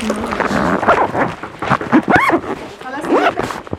خلاص كده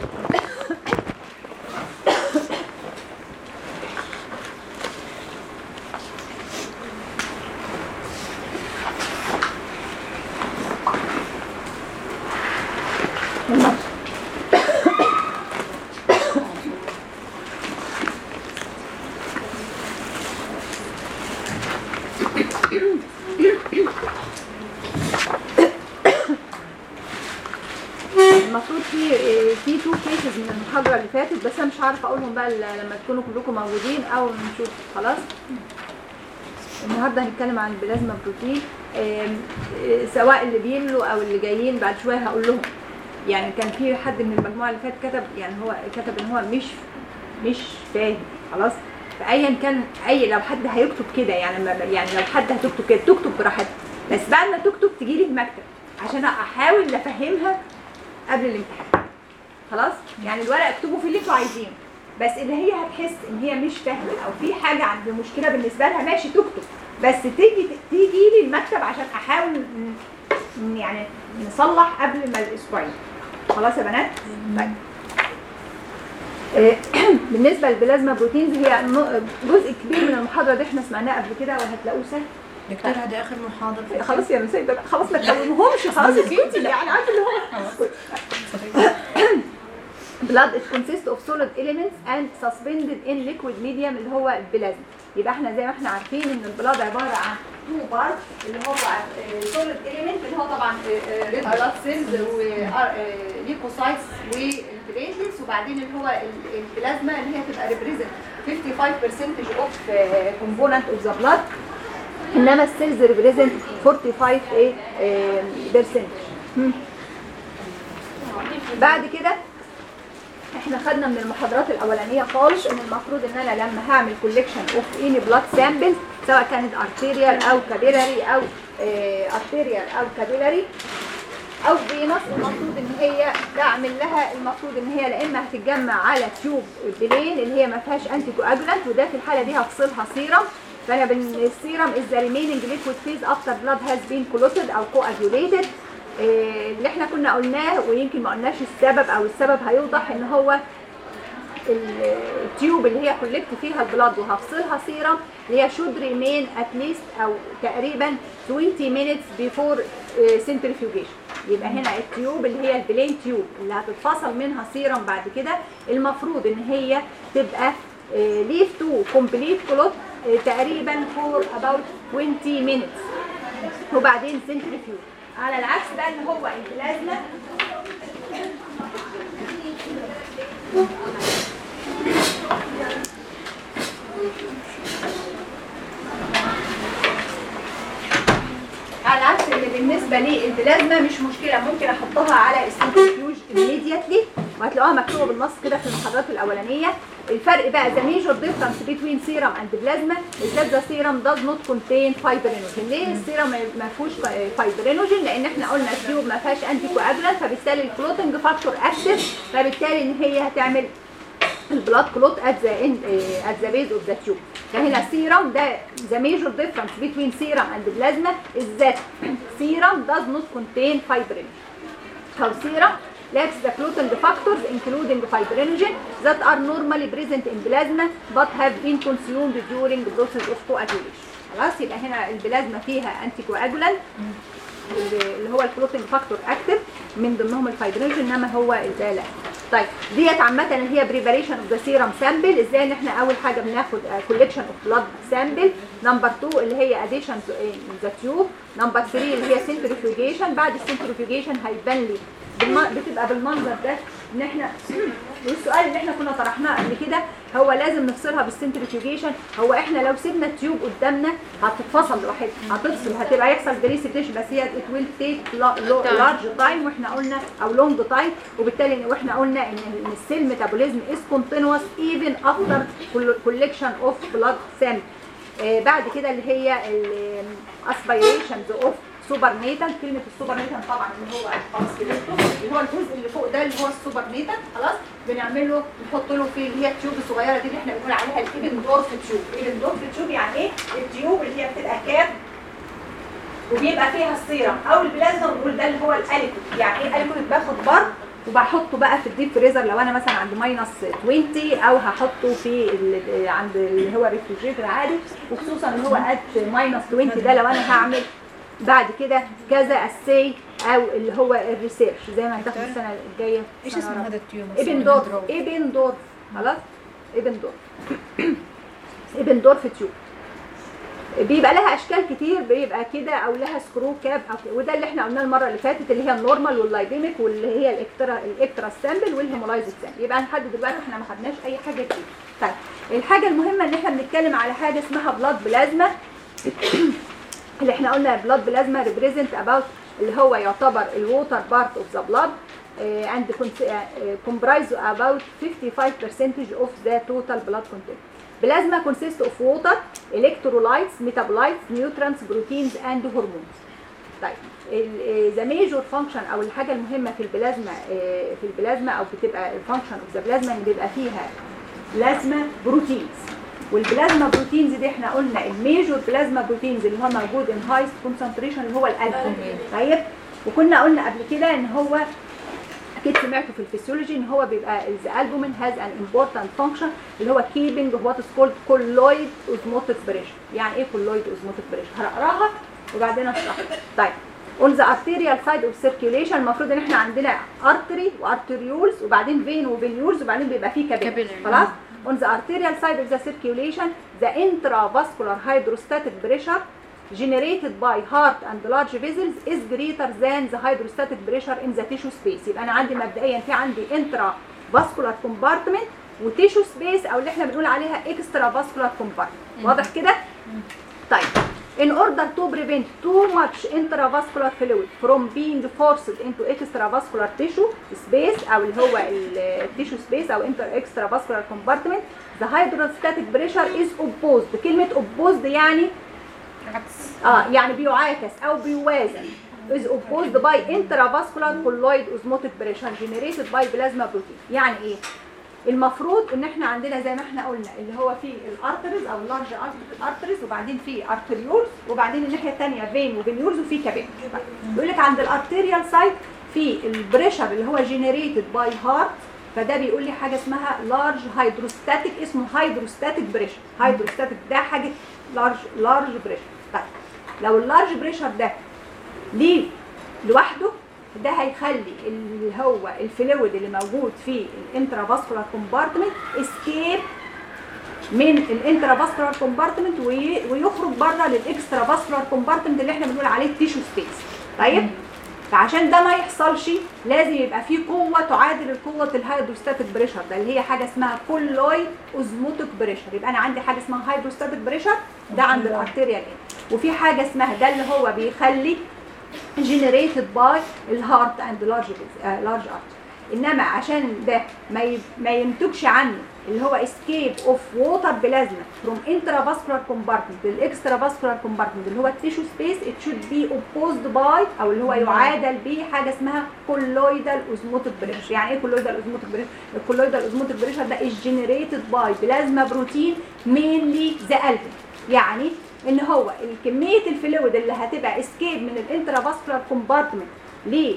المفروض في في تو كيسز من المحاضره اللي فاتت بس انا مش عارفه اقولهم بقى ل- لما تكونوا كلكم موجودين او نشوف خلاص النهارده هنتكلم عن البلازما بروتين آم، آه، سواء اللي بيملوا او اللي جايين بعد شويه هقول لهم يعني كان في حد من المجموعه اللي فاتت كتب يعني هو كتب ان هو مش مش فاهم خلاص فايا كان اي لو حد هيكتب كده يعني ما- يعني لو حد هتكتب كده تكتب براحتها بس بعد ما تكتب تجي لي المكتب عشان احاول افهمها قبل الامتحان خلاص يعني الورق اكتبوا فيه اللي انتوا عايزينه بس اللي هي هتحس ان هي مش فاهمه او في حاجه عند مشكله بالنسبه لها ماشي تكتب بس تيجي تيجي لي المكتب عشان احاول ن- ن- يعني نصلح قبل ما الاسبوعين خلاص يا بنات طيب آه، بالنسبه للبلازما بروتينز هي نوع- جزء كبير من المحاضره دي احنا سمعناه قبل كده وهتلاقوه سهل دكتور هذا اخر محاضره خلاص يا مسيدة خلاص ما تكلمهمش خلاص اسكتي يعني عارفه اللي هو blood is consist of solid elements and suspended in liquid medium اللي هو البلازما يبقى احنا زي ما احنا عارفين ان البلاد عباره عن تو بارت اللي هو solid element اللي هو طبعا ريد بلاد سيلز وليكوسايتس والبليتلتس وبعدين اللي هو ال- البلازما اللي هي تبقى ريبريزنت 55% اوف كومبوننت اوف ذا بلاد انما السيلز ريبريزنت 45 ايه بيرسنت بعد كده احنا خدنا من المحاضرات الاولانيه خالص ان المفروض ان انا لما هعمل كوليكشن اوف اني بلاد سامبلز سواء كانت ارتيريال او كابيلاري او ارتيريال او كابيلاري او فينوس المفروض ان هي بعمل لها المفروض ان هي لا اما هتتجمع على تيوب بلين اللي هي ما فيهاش انتي كواجولانت وده في الحاله دي هفصلها سيرم فانا بالسيرم از ذا ريميننج ليكويد فيز افتر بلاد هاز بين كلوتد او كواجوليتد اللي احنا كنا قلناه ويمكن ما قلناش السبب او السبب هيوضح ان هو التيوب اللي هي كولكت فيها البلاد وهفصلها سيرم اللي هي should remain at least او تقريبا 20 minutes before centrifugation يبقى هنا التيوب اللي هي البلين تيوب اللي هتتفصل منها سيرم بعد كده المفروض ان هي تبقى ليف تو كومبليت كلوت تقريبا for about 20 minutes وبعدين centrifuge على العكس بقى ان هو البلازما على عكس اللي بالنسبه لي البلازما مش مشكله ممكن احطها على السنترفيوج immediately وهتلاقوها مكتوبه بالنص كده في المحاضرات الاولانيه الفرق بقى the major difference between serum and plasma is that the serum does not contain fibrinogen ليه السيرم ما فيهوش fibrinogen لان احنا قلنا التيوب ما فيهاش انتي كواجولانت فبالتالي الكلوتنج فاكتور اكتف فبالتالي ان هي هتعمل البلاد كلوت ات ذا ات ذا بيز اوف ذا تيوب فهنا سيرم ده ذا ميجور ديفرنس بين سيرم اند بلازما از ذات سيرم does not contain fibrinogen how serum lacks the clotting factors including fibrinogen that are normally present in plasma but have been consumed during the process of coagulation خلاص يبقى هنا البلازما فيها انتي كواجولانت اللي هو الكلوتنج فاكتور اكتف من ضمنهم الفايبرينج انما هو ده لا طيب ديت عامه اللي هي بريباريشن اوف ذا سيرم سامبل ازاي ان احنا اول حاجه بناخد كولكشن اوف بلاد سامبل نمبر 2 اللي هي اديشن ذا تيوب نمبر 3 اللي هي سنترفيوجيشن بعد السنترفيوجيشن هيبان لي بالم... بتبقى بالمنظر ده ان احنا والسؤال اللي احنا كنا طرحناه قبل كده هو لازم نفصلها بالسنترفيوجيشن هو احنا لو سيبنا التيوب قدامنا هتتفصل لوحدها هتفصل هتبقى يحصل بريسيتيشن بس هي ات ويل تيك لارج تايم واحنا قلنا او لونج تايم وبالتالي واحنا قلنا ان ان السيل ميتابوليزم از كونتينوس ايفن افتر كولكشن اوف بلاد سامبل بعد كده اللي هي الاسبيريشنز اوف سوبر نيتال كلمه السوبر نيتال طبعا اللي هو خلاص كده اللي هو الجزء اللي فوق ده اللي هو السوبر نيتال خلاص بنعمل له نحط له فيه اللي هي التيوب الصغيره دي اللي احنا بنقول عليها الايبن دورف تيوب الايبن دورف تيوب يعني ايه التيوب اللي هي بتبقى كاب وبيبقى فيها السيرم او البلازما بنقول ده ده اللي هو الاليكوت يعني ايه الاليكوت باخد بار وبحطه بقى في الديب فريزر لو انا مثلا عند ماينس 20 او هحطه في ال- عند اللي هو الريفريجريتور العادي وخصوصا ان هو ات ماينس 20 ده لو انا هعمل بعد كده كذا اسي او اللي هو الريسيرش زي ما هتاخد السنه الجايه ايش سنة اسم رابعة. هذا التيومر؟ ابن دورف ابن دورف خلاص ابن دورف ابن دورف تيوب بيبقى لها اشكال كتير بيبقى كده او لها سكرو كاب أو كده. وده اللي احنا قلناه المره اللي فاتت اللي هي النورمال واللايبيميك واللي هي الاكترا الاكترا سامبل والهيمولايزد سامبل يبقى لحد دلوقتي احنا ما خدناش اي حاجه جديده طيب الحاجه المهمه ان احنا بنتكلم على حاجه اسمها بلاد بلازما اللي احنا قلنا بلاد بلازما ريبريزنت اباوت اللي هو يعتبر الووتر بارت اوف ذا بلاد and cons- uh, comprise about 55% of the total blood content. Plasma consists of water, electrolytes, metabolites, nutrients, proteins and hormones. طيب ذا ميجور فانكشن او الحاجه المهمه في البلازما آه، في البلازما او بتبقى الفانكشن اوف ذا بلازما ان بيبقى فيها بلازما بروتينز والبلازما بروتينز دي احنا قلنا الميجور بلازما بروتينز اللي هو موجود ان هايست كونسنتريشن اللي هو الالبومين طيب وكنا قلنا قبل كده ان هو اكيد سمعتوا في الفسيولوجي ان هو بيبقى الالبومين هاز ان امبورتنت فانكشن اللي هو كيبنج وات از كولد كولويد اوزموتيك بريشر يعني ايه كولويد اوزموتيك بريشر هقراها وبعدين اشرحها طيب on the arterial side of circulation المفروض ان احنا عندنا artery وارتريولز وبعدين فين وفينيولز وبعدين بيبقى فيه كابيلاري Capillary. خلاص on the arterial side of the circulation the intravascular hydrostatic pressure generated by heart and large vessels is greater than the hydrostatic pressure in the tissue space يبقى انا عندي مبدئيا في عندي intravascular compartment وتيشو سبيس او اللي احنا بنقول عليها extravascular compartment واضح كده طيب in order to prevent too much intravascular fluid from being forced into extravascular tissue space او اللي هو التيشو سبيس او inter extravascular compartment the hydrostatic pressure is opposed كلمة opposed يعني عكس اه يعني بيعاكس او بيوازن is opposed by intravascular colloid osmotic pressure generated by plasma protein يعني ايه المفروض ان احنا عندنا زي ما احنا قلنا اللي هو في الارترز او اللارج ارترز وبعدين في ارتريولز وبعدين الناحيه الثانيه فين وفينيولز وفي كابين يقول لك عند الارتيريال سايت في البريشر اللي هو جنريتد باي هارت فده بيقول لي حاجه اسمها لارج هيدروستاتيك اسمه هيدروستاتيك بريشر هيدروستاتيك ده حاجه لارج لارج بريشر طيب لو اللارج بريشر ده ليه لوحده ده هيخلي اللي هو الفلويد اللي موجود في الانترافاسكولار كومبارتمنت اسكيب من الانترافاسكولار كومبارتمنت ويخرج بره للاكسترافاسكولار كومبارتمنت اللي احنا بنقول عليه التيشو سبيس طيب فعشان ده ما يحصلش لازم يبقى فيه قوه تعادل القوه الهيدروستاتيك بريشر ده اللي هي حاجه اسمها كولويد اوزموتيك بريشر يبقى انا عندي حاجه اسمها هيدروستاتيك بريشر ده عند الارتيريال end. وفي حاجه اسمها ده اللي هو بيخلي generated by الهارت اند لارج لارج ارت انما عشان ده ما ي- ما ينتجش عنه اللي هو escape of water plasma from intravascular compartment للاكسترافاسكولار compartment اللي هو التيشو سبيس it should be opposed by او اللي هو يعادل به حاجه اسمها colloidal osmotic pressure يعني ايه colloidal osmotic pressure الكولويدال osmotic pressure ده is generated by plasma protein mainly the album يعني ان هو الكميه الفلويد اللي هتبقى اسكيب من الانترافاسكولار كومبارتمنت ل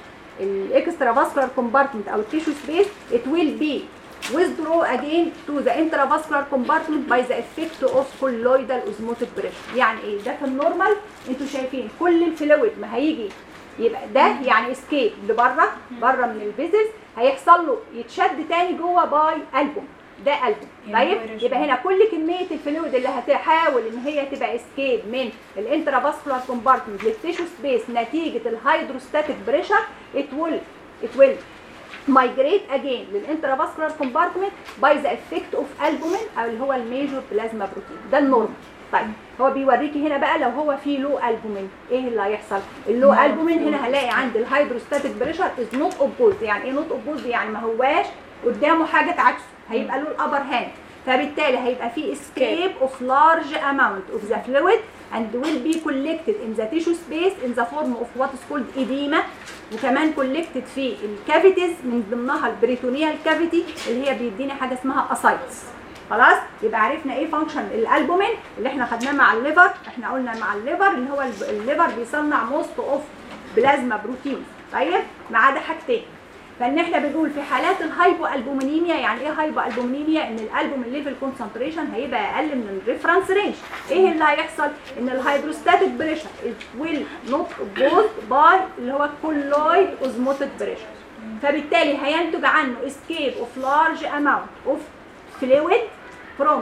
الاكسترافاسكولار كومبارتمنت او التيشو سبيس it will be withdraw again to the intravascular compartment by the effect of colloidal osmotic pressure يعني ايه ده في النورمال انتوا شايفين كل الفلويد ما هيجي يبقى ده يعني اسكيب لبره بره من الفيزلز هيحصل له يتشد تاني جوه باي البوم ده البوم يعني طيب هو يرجع. يبقى هنا كل كميه الفلويد اللي هتحاول ان هي تبقى اسكيب من الانترافاسكولار كومبارتمنت للتيشو سبيس نتيجه الهيدروستاتيك بريشر ات ويل ات ويل migrate again للانترافاسكولار كومبارتمنت باي ذا افكت اوف البومين او اللي هو الميجور بلازما بروتين ده النورمال طيب هو بيوريكي هنا بقى لو هو في لو البومين ايه اللي هيحصل اللو نعم. البومين هنا هلاقي عند الهيدروستاتيك بريشر از نوت اوبوز يعني ايه نوت اوبوز يعني ما هواش قدامه حاجه تعكسه هيبقى له الابر هاند فبالتالي هيبقى في escape of large amount of the fluid and will be collected in the tissue space in the form of what is called edema وكمان collected في الكافيتيز من ضمنها البريتونيال كافيتي اللي هي بيديني حاجه اسمها اسايتس خلاص يبقى عرفنا ايه فانكشن الالبومين اللي احنا خدناه مع الليفر احنا قلنا مع الليفر اللي هو الب- الليفر بيصنع موست اوف بلازما بروتين طيب ما عدا حاجتين فان احنا بنقول في حالات الهايبو البومينيميا يعني ايه هايبو البومينيميا ان الالبومين ليفل كونسنتريشن هيبقى اقل من الريفرنس رينج ايه اللي هيحصل ان الهيدروستاتيك بريشر ويل نوت بوز باي اللي هو كولويد اوزموتيك بريشر فبالتالي هينتج عنه اسكيب اوف لارج اماونت اوف فلويد فروم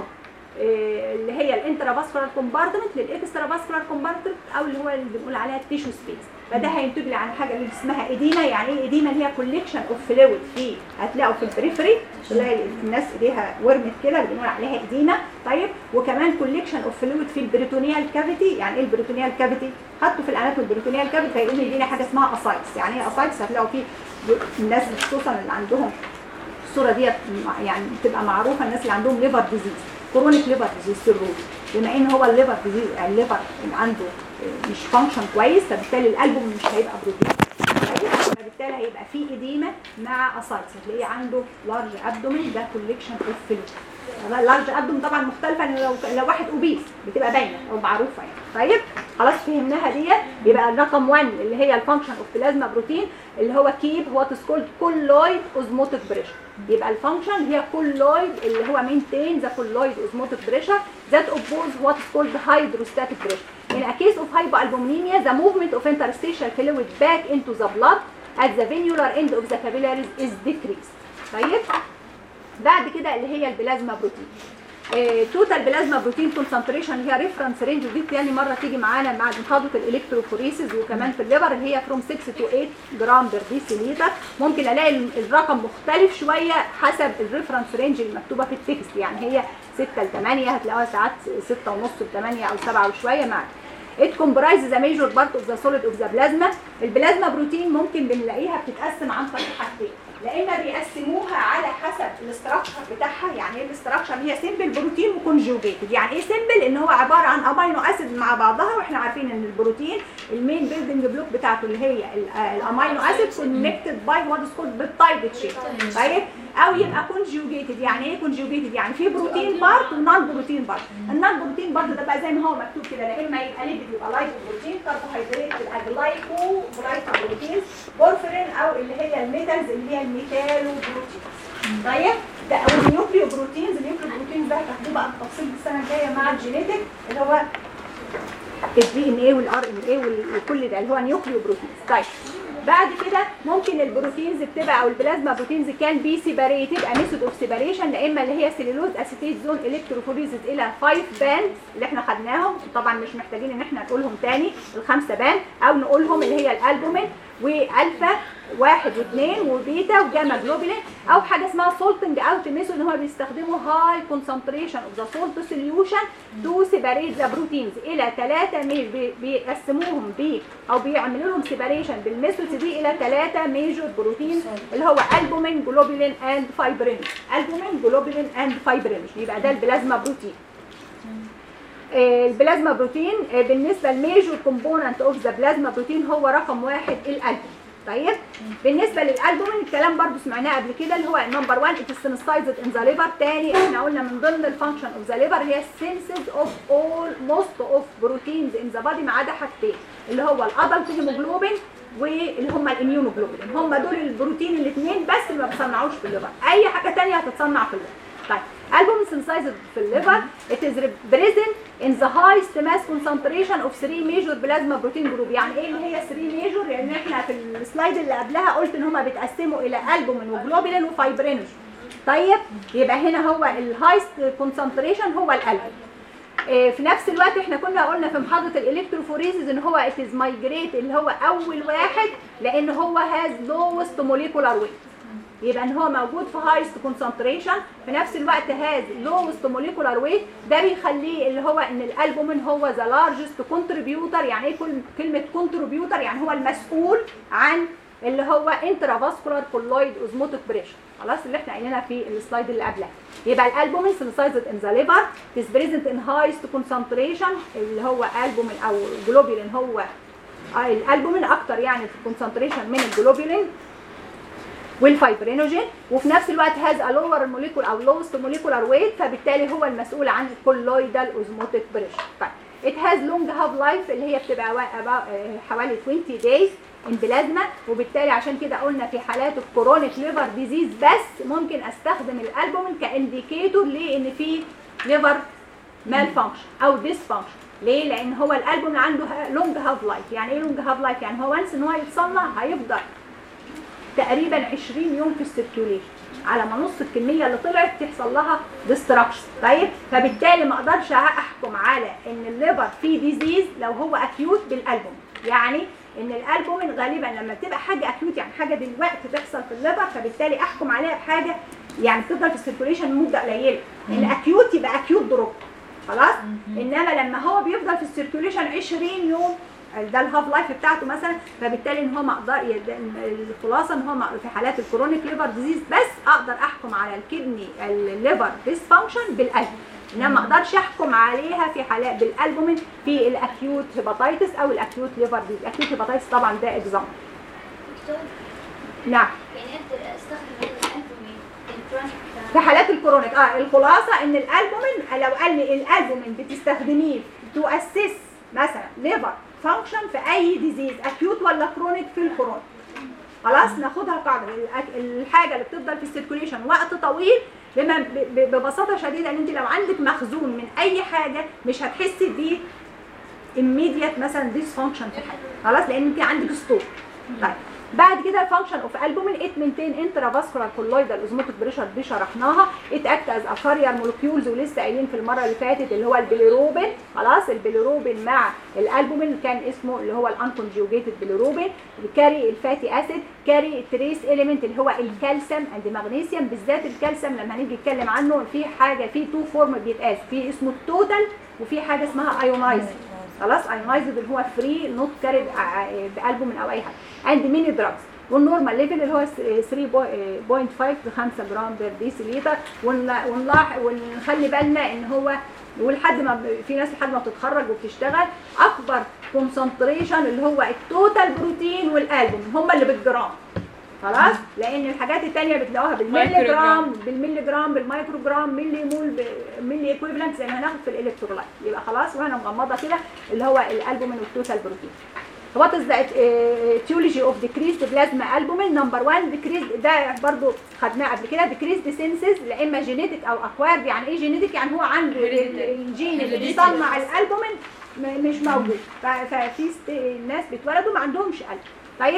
اللي هي الانترافاسكولار كومبارتمنت للاكسترا فاسكولار كومبارتمنت او اللي هو اللي بنقول عليها التيشو سبيس فده هينتج لي عن حاجه اللي اسمها اديما يعني ايه اديما اللي هي كوليكشن اوف فلويد في هتلاقوا في البريفري تلاقي الناس ايديها ورمت كده اللي بنقول عليها اديما طيب وكمان كوليكشن اوف فلويد في البريتونيال كافيتي يعني ايه البريتونيال كافيتي حطوا في الاناتوم البريتونيال كافيتي هيقوم يدينا حاجه اسمها اسايتس يعني ايه اسايتس هتلاقوا في الناس خصوصا اللي عندهم الصوره ديت يعني بتبقى معروفه الناس اللي عندهم ليفر ديزيز كرونيك ليفر ديزيز سيروز بما ان هو الليفر ديزيز الليفر اللي عنده مش فانكشن كويس فبالتالي الالبوم مش هيبقى بروتين كويس فبالتالي هيبقى فيه اديمه مع اسايتس هتلاقيه عنده لارج ابدومين ده كوليكشن اوف فلويد اللارج ابدوم طبعا مختلفه ان لو لو واحد اوبيس بتبقى باينه او معروفه يعني طيب خلاص فهمناها ديت يبقى الرقم 1 اللي هي الفانكشن اوف بلازما بروتين اللي هو كيب وات از كولد كولويد اوزموتيك بريشر يبقى الفانكشن هي كولويد اللي هو مينتين ذا كولويد اوزموتيك بريشر ذات اوبوز وات از كولد هيدروستاتيك بريشر In a case of hypoalbuminemia, the movement of interstitial fluid back into the blood at the venular end of the capillaries is decreased. طيب بعد كده اللي هي البلازما بروتين توتال بلازما بروتين كونسنتريشن هي ريفرنس رينج ودي تاني مره تيجي معانا مع محاضره الالكتروفوريسيس وكمان في الليفر اللي هي فروم 6 تو 8 جرام بير ديسيليتر ممكن الاقي الرقم مختلف شويه حسب الريفرنس رينج المكتوبه في التكست يعني هي 6 ل 8 هتلاقوها ساعات 6 ونص ل 8 او 7 وشويه معاك It comprises a major part of the solid of the plasma. البلازما بروتين ممكن بنلاقيها بتتقسم عن طريق حاجتين. لا اما بيقسموها على حسب الاستراكشر بتاعها يعني ايه الاستراكشر هي سيمبل بروتين وكونجوجيتد يعني ايه سيمبل ان هو عباره عن امينو اسيد مع بعضها واحنا عارفين ان البروتين المين بيلدنج بلوك بتاعته اللي هي الامينو اسيد كونكتد باي وات از كولد بالتايب تشين طيب او يبقى كونجوجيتد يعني ايه كونجوجيتد يعني في بروتين بارت ونون بروتين بارت النون بروتين بارت ده بقى زي ما هو مكتوب كده لا اما يبقى ليبيد يبقى لايبو بروتين كربوهيدرات تبقى جلايكو بروتين بورفرين او اللي هي الميتالز اللي هي الميتالو بروتين طيب ده او النيوكليو بروتينز النيوكليو بروتينز ده هتاخدوه بقى بالتفصيل السنه الجايه مع الجينيتك اللي هو الدي ان ايه والار ان ايه وكل ده اللي هو نيوكليو بروتينز طيب بعد كده ممكن البروتينز بتبقى او البلازما بروتينز كان بي سيباريتد ا ميثود اوف سيباريشن لا اما اللي هي سيلولوز اسيتيت زون الكتروفوريزز الى 5 باند اللي احنا خدناهم طبعا مش محتاجين ان احنا نقولهم تاني الخمسه باند او نقولهم اللي هي الالبومين والفا واحد واثنين وبيتا وجاما جلوبولين او حاجه اسمها سولتنج اوت ميثود ان هو بيستخدموا هاي كونسنتريشن اوف ذا سولت سوليوشن تو سيباريت ذا بروتينز الى ثلاثه ميج بيقسموهم ب او بيعملوا لهم سيباريشن بالميثود دي الى ثلاثه ميجور بروتين اللي هو البومين جلوبولين اند فايبرين البومين جلوبولين اند فايبرين يبقى ده البلازما بروتين البلازما بروتين بالنسبه للميجور كومبوننت اوف ذا بلازما بروتين هو رقم واحد الالبوم طيب بالنسبه للالبومين الكلام برضو سمعناه قبل كده اللي هو نمبر 1 ات سينستايزد ان ذا ليفر تاني احنا قلنا من ضمن الفانكشن اوف ذا ليفر هي سينسز اوف اول موست اوف بروتينز ان ذا بادي ما عدا حاجتين اللي هو الادلت هيموجلوبين واللي هم الاميونوجلوبولين هم دول البروتين الاثنين بس اللي ما بيصنعوش في الليفر اي حاجه ثانيه هتتصنع في الليفر طيب album synthesized في الليفر it is present in the highest mass concentration of 3 major plasma protein group يعني ايه اللي هي 3 major لان احنا في السلايد اللي قبلها قلت ان هم بيتقسموا الى البومين وجلوبولين وفايبرينوجين طيب يبقى هنا هو الهايست كونسنتريشن هو الالبوم في نفس الوقت احنا كنا قلنا في محاضره الالكتروفوريزز ان هو ات از مايجريت اللي هو اول واحد لان هو هاز لوست موليكولار ويت يبقى ان هو موجود في هايست كونسنتريشن في نفس الوقت هاز لوست موليكولار ويت ده بيخليه اللي هو ان الالبومين هو ذا لارجست كونتريبيوتر يعني ايه كلمه كونتريبيوتر يعني هو المسؤول عن اللي هو انترافاسكولار كولويد اوزموتيك بريشر خلاص اللي احنا قايلينها في السلايد اللي قبلها يبقى الالبومين سينسايزد ان ذا ليفر is present in highest concentration اللي هو البومين او جلوبولين هو الالبومين اكتر يعني في الكونسنتريشن من الجلوبولين والفايبرينوجين وفي نفس الوقت هاز لور موليكول او لوست موليكولار ويت فبالتالي هو المسؤول عن الكولويدال اوزموتيك بريشر طيب it has long half life اللي هي بتبقى حوالي 20 days امبلازما وبالتالي عشان كده قلنا في حالات الكرونيك ليفر ديزيز بس ممكن استخدم الالبومين كانديكيتور لان في ليفر مال فانكشن او ديس فانكشن ليه؟ لان هو الالبوم عنده لونج هاف لايف يعني ايه لونج هاف لايف يعني هو وانس ان هو يتصنع هيفضل تقريبا 20 يوم في السيركيوليشن على ما نص الكميه اللي طلعت تحصل لها ديستراكشن طيب فبالتالي ما اقدرش احكم على ان الليفر فيه ديزيز لو هو اكيوت بالالبوم يعني ان الالبومين غالبا لما بتبقى حاجه اكيوت يعني حاجه دلوقتي تحصل في الليفر فبالتالي احكم عليها بحاجه يعني بتفضل في السيركيوليشن مده قليله الاكيوت يبقى اكيوت دروب خلاص انما لما هو بيفضل في السيركيوليشن 20 يوم ده الهاف لايف بتاعته مثلا فبالتالي ان هو ما اقدر الخلاصه ان هو ما- في حالات الكرونيك ليفر ديزيز بس اقدر احكم على الكدني الليفر ديس فانكشن بالقلب انما ما اقدرش احكم عليها في حالات بالالبومين في الاكيوت هيباتيتس او الاكيوت ليفر ديزيز الاكيوت هيباتيتس طبعا ده اكزامبل دكتور نعم يعني انت استخدم الانتومي الكرونيك في حالات الكرونيك اه الخلاصه ان الالبومين لو قال لي الالبومين بتستخدميه تو اسيس مثلا ليفر فانكشن في اي ديزيز اكيوت ولا كرونيك في الكرونيك خلاص ناخدها قاعده الأك- الحاجه اللي بتفضل في السيركوليشن وقت طويل بما ب- ب- ببساطه شديده ان انت لو عندك مخزون من اي حاجه مش هتحسي بيه immediate مثلا ديس فانكشن في حاجه خلاص لان انت عندك ستور طيب بعد كده الفانكشن اوف البومين ات مينتين انترا فاسكولار كولويدال اوزموتيك بريشر دي شرحناها ات اكت از افاريار مولكيولز ولسه قايلين في المره اللي فاتت اللي هو البيليروبين خلاص البيليروبين مع الالبومين كان اسمه اللي هو الانكونجوجيتد بيليروبين كاري الفاتي اسيد كاري التريس اليمنت اللي هو الكالسيوم اند مغنيسيوم بالذات الكالسيوم لما هنيجي نتكلم عنه في حاجه في تو فورم بيتقاس في اسمه التوتال وفي حاجه اسمها ايونايزد خلاص ايونايزد اللي هو فري نوت كارد بالبومين او اي حاجه اند ميني دراجز والنورمال ليفل اللي هو 3.5 ل 5 جرام بير ديسيليتر ونلاحظ ونخلي بالنا ان هو ولحد ما ب- في ناس لحد ما بتتخرج وبتشتغل اكبر كونسنتريشن اللي هو التوتال بروتين والالبوم هم اللي بالجرام خلاص لان الحاجات التانية بتلاقوها بالملي مايكرو جرام بالملي جرام بالمايكرو جرام ملي مول ملي ايكويفالنت زي ما هناخد في الالكترولايت يبقى خلاص وانا مغمضه كده اللي هو الالبومين والتوتال بروتين وات از ذا etiology اوف decreased plasma albumin نمبر 1 decreased ده برضو خدناه قبل كده decreased senses لا اما جينيتك او اكوارد يعني ايه جينيتك يعني هو عنده ال- الجين اللي بيصنع الالبومين م- مش موجود ف- ففي ست- ناس بيتولدوا ما عندهمش قلب طيب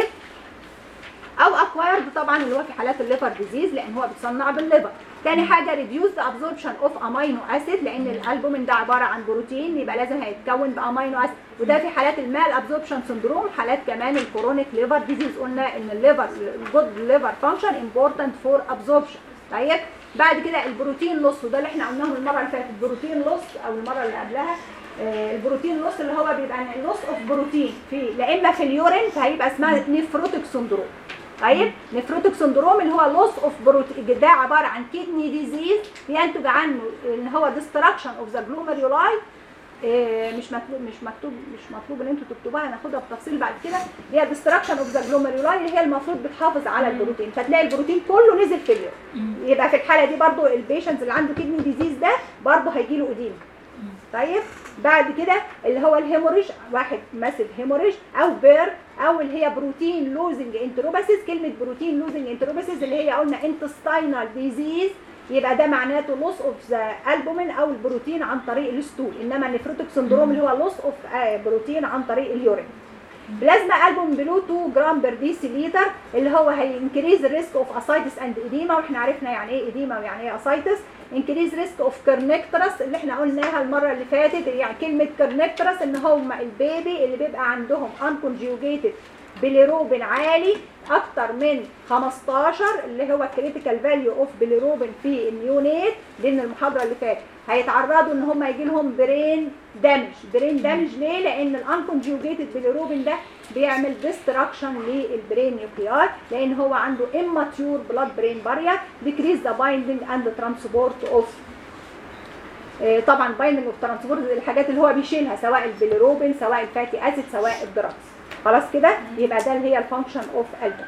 او اكوايرد طبعا اللي هو في حالات الليفر ديزيز لان هو بيتصنع بالليفر تاني حاجه ريديوس ابزوربشن اوف امينو اسيد لان الالبومين ده عباره عن بروتين يبقى لازم هيتكون بامينو اسيد وده في حالات المال ابزوربشن سندروم حالات كمان الكرونيك ليفر ديزيز قلنا ان الليفر جود ليفر فانكشن امبورتنت فور ابزوربشن طيب بعد كده البروتين لوس وده اللي احنا قلناه المره اللي فاتت البروتين لوس او المره اللي قبلها آه، البروتين لوس اللي هو بيبقى لوس اوف بروتين في لا اما في اليورين فهيبقى اسمها نيفروتيك سندروم طيب نفروتيك سندروم اللي هو لوس اوف بروتين ده عباره عن كيدني ديزيز بينتج عنه ان هو ديستراكشن اوف ذا جلوميرولاي مش مطلوب مش مكتوب مش مطلوب ان انتوا تكتبوها هناخدها بتفصيل بعد كده هي ديستراكشن اوف ذا جلوميرولاي اللي هي المفروض بتحافظ على البروتين فتلاقي البروتين كله نزل في اليوم يبقى في الحاله دي برضو البيشنت اللي عنده كيدني ديزيز ده برضو هيجي له اديمه طيب بعد كده اللي هو الهيموريج واحد ماسيف هيموريج او بير او اللي هي بروتين لوزنج انتروباسيس كلمه بروتين لوزنج انتروباسيس اللي هي قلنا انتستاينال ديزيز يبقى ده معناته لوس اوف ذا البومين او البروتين عن طريق الستول انما النفروتيك سندروم اللي هو لوس اوف بروتين عن طريق اليورين بلازما البوم بلو 2 جرام بر ديسيليتر اللي هو هينكريز الريسك اوف اسايتس اند اديما واحنا عرفنا يعني ايه اديما ويعني ايه اسايتس انكريز ريسك اوف كرنكترس اللي احنا قلناها المره اللي فاتت يعني كلمه كرنكترس ان هم البيبي اللي بيبقى عندهم انكونجيوجيتد بيليروبين عالي اكتر من 15 اللي هو كريتيكال فاليو اوف بيليروبين في النيونيت دي من المحاضره اللي فاتت هيتعرضوا ان هم يجي لهم برين دامج برين دامج ليه لان الانكونجيوجيتد بيليروبين ده بيعمل ديستراكشن للبرين نيوكليار لان هو عنده immature blood brain barrier decrease the binding and the transport of آه، طبعا بايندنج اوف ترانسبورت الحاجات اللي هو بيشيلها سواء البيليروبين سواء الفاتي اسيد سواء الدراجز خلاص كده يبقى ده اللي هي الفانكشن اوف البوم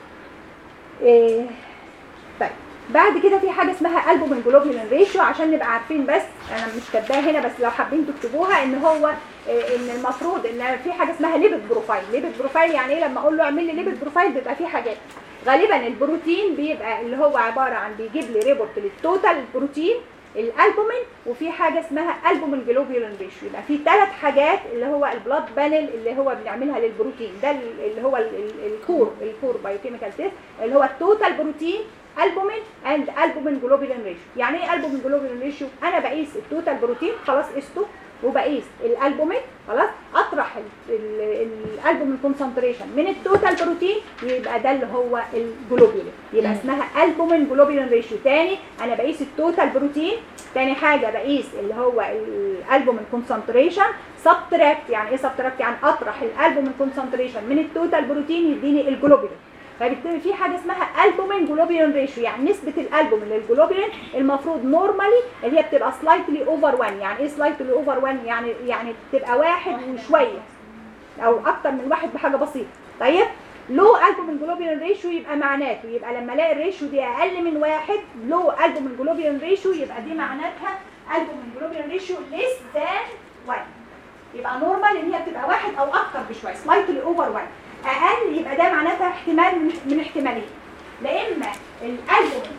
إيه طيب بعد كده في حاجه اسمها البومين جلوبولين ريشيو عشان نبقى عارفين بس انا مش كاتباها هنا بس لو حابين تكتبوها ان هو آه، ان المفروض ان في حاجه اسمها ليبيد بروفايل ليبيد بروفايل يعني ايه لما اقول له اعمل لي ليبيد بروفايل بيبقى فيه حاجات غالبا البروتين بيبقى اللي هو عباره عن بيجيب لي ريبورت للتوتال بروتين الالبومين وفي حاجه اسمها البومين جلوبولين ريشيو يبقى في ثلاث حاجات اللي هو البلاد بانل اللي هو بنعملها للبروتين ده ال- اللي هو ال- ال- الكور الكور بايوكيميكال تيست اللي هو التوتال بروتين البومين اند البومين جلوبولين ريشيو يعني ايه البومين جلوبولين ريشيو انا بقيس التوتال بروتين خلاص قسته وبقيس الالبومين خلاص اطرح ال- ال- الالبومين كونسنتريشن من التوتال بروتين يبقى ده اللي هو الجلوبولين يبقى اسمها البومين جلوبولين ريشيو تاني انا بقيس التوتال بروتين تاني حاجه بقيس اللي هو الالبومين كونسنتريشن سبتراكت يعني ايه سبتراكت يعني اطرح الالبومين كونسنتريشن من التوتال بروتين يديني الجلوبولين فبالتالي في حاجه اسمها البومين جلوبولين ريشيو يعني نسبه الالبومين للجلوبولين المفروض نورمالي اللي هي بتبقى سلايتلي اوفر 1 يعني ايه سلايتلي اوفر 1 يعني يعني بتبقى واحد وشويه او اكتر من واحد بحاجه بسيطه طيب لو البومين جلوبولين ريشيو يبقى معناته يبقى لما الاقي الريشيو دي اقل من واحد لو البومين جلوبولين ريشيو يبقى دي معناتها البومين جلوبولين ريشيو ليس ذان 1 يبقى نورمال ان هي بتبقى واحد او اكتر بشويه سلايتلي اوفر 1 اقل يبقى ده معناتها احتمال من, من احتمالين لا اما الالبومين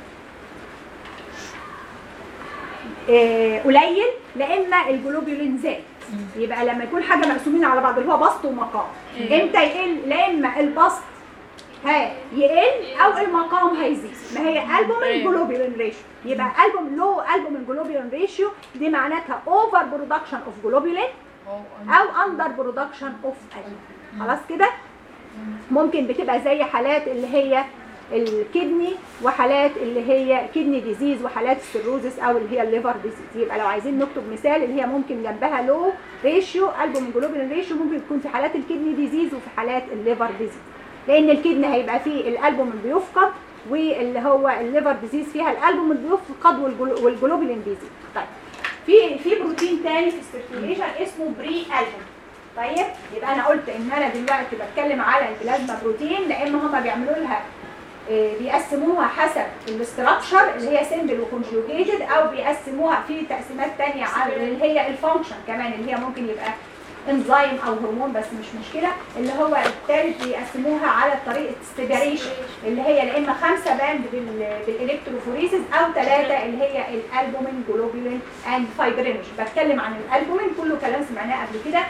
آه، قليل لا اما الجلوبولين زاد يبقى لما يكون حاجه مقسومين على بعض اللي هو بسط ومقام امتى يقل لا اما البسط ها يقل او المقام هيزيد ما هي البومين جلوبولين ريشيو يبقى البوم لو البومين جلوبولين ريشيو دي معناتها اوفر برودكشن اوف جلوبولين او اندر برودكشن اوف خلاص كده ممكن بتبقى زي حالات اللي هي الكدني وحالات اللي هي كدني ديزيز وحالات السيروزس او اللي هي الليفر ديزيز يبقى لو عايزين نكتب مثال اللي هي ممكن جنبها لو ريشيو البومين جلوبولين ريشيو ممكن تكون في حالات الكدني ديزيز وفي حالات الليفر ديزيز لان الكدني هيبقى فيه الالبومين بيفقد واللي هو الليفر ديزيز فيها الالبومين بيفقد والجلو- والجلوبولين بيزيد طيب في في بروتين تاني في السيركيوليشن اسمه بري البوم طيب يبقى انا قلت ان انا دلوقتي بتكلم على البلازما بروتين لان هم بيعملوا لها آه، بيقسموها حسب الاستراكشر اللي هي سيمبل وكونجوجيتد او بيقسموها في تقسيمات تانية على اللي هي الفانكشن كمان اللي هي ممكن يبقى انزيم او هرمون بس مش مشكله اللي هو الثالث بيقسموها على طريقه سيبريشن اللي هي يا اما خمسه باند بال- بالالكتروفوريسيس او ثلاثه اللي هي الالبومين جلوبولين اند فايبرينوجين بتكلم عن الالبومين كله كلام سمعناه قبل كده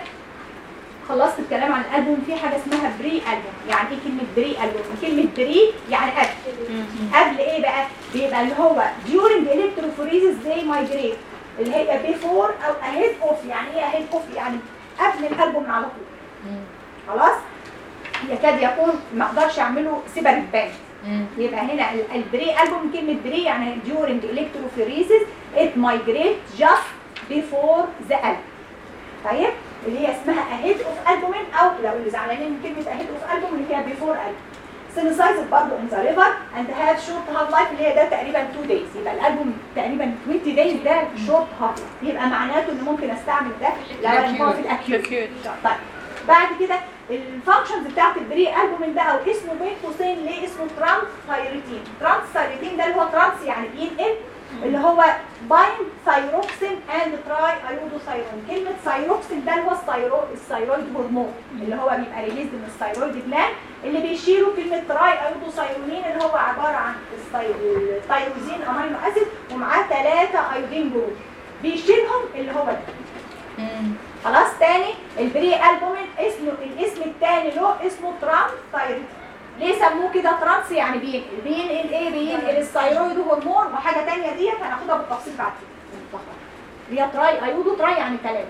خلصت الكلام عن الالبوم في حاجه اسمها بري البوم يعني ايه كلمه بري البوم كلمه بري يعني قبل قبل ايه بقى بيبقى اللي هو during electrophoresis they migrate اللي هي before او ahead of يعني ايه ahead of يعني قبل الالبوم على طول خلاص يكاد يكون ما اقدرش اعمله سيبريت باند يبقى هنا ال- البري البوم كلمه بري يعني during electrophoresis it migrates just before the album طيب اللي هي اسمها ahead of albumin او لو اللي زعلانين من كلمه ahead of album اللي هي before album synthesized برضه in the liver and have short half life اللي هي ده تقريبا 2 days يبقى الالبوم تقريبا 20 days ده short half life يبقى معناته ان ممكن استعمل ده لو انا هو في الاكيوت طيب بعد كده الفانكشنز بتاعت البري البومين ده او اسمه بين قوسين ليه اسمه ترانس ثايروتين ترانس ثايروتين ده اللي هو ترانس يعني بينقل اللي هو باين ثايروكسين اند تراي ايودوثايرون كلمه ثايروكسين ده اللي هو الثايرو الثايرويد هرمون اللي هو بيبقى ريليزد من الثايرويد جلاند اللي بيشيلوا كلمه تراي ايودوثايرونين اللي هو عباره عن الثاي- الثايروزين امينو اسيد ومعاه ثلاثه ايودين جروب بيشيلهم اللي هو ده خلاص تاني البري البومين اسمه الاسم التاني له اسمه ترانس ثايرويد ليه سموه كده ترانس يعني بينقل بينقل ايه بينقل الثايرويد هرمون وحاجه تانية ديت هناخدها بالتفصيل بعد كده هي تراي ايودو تراي يعني ثلاثه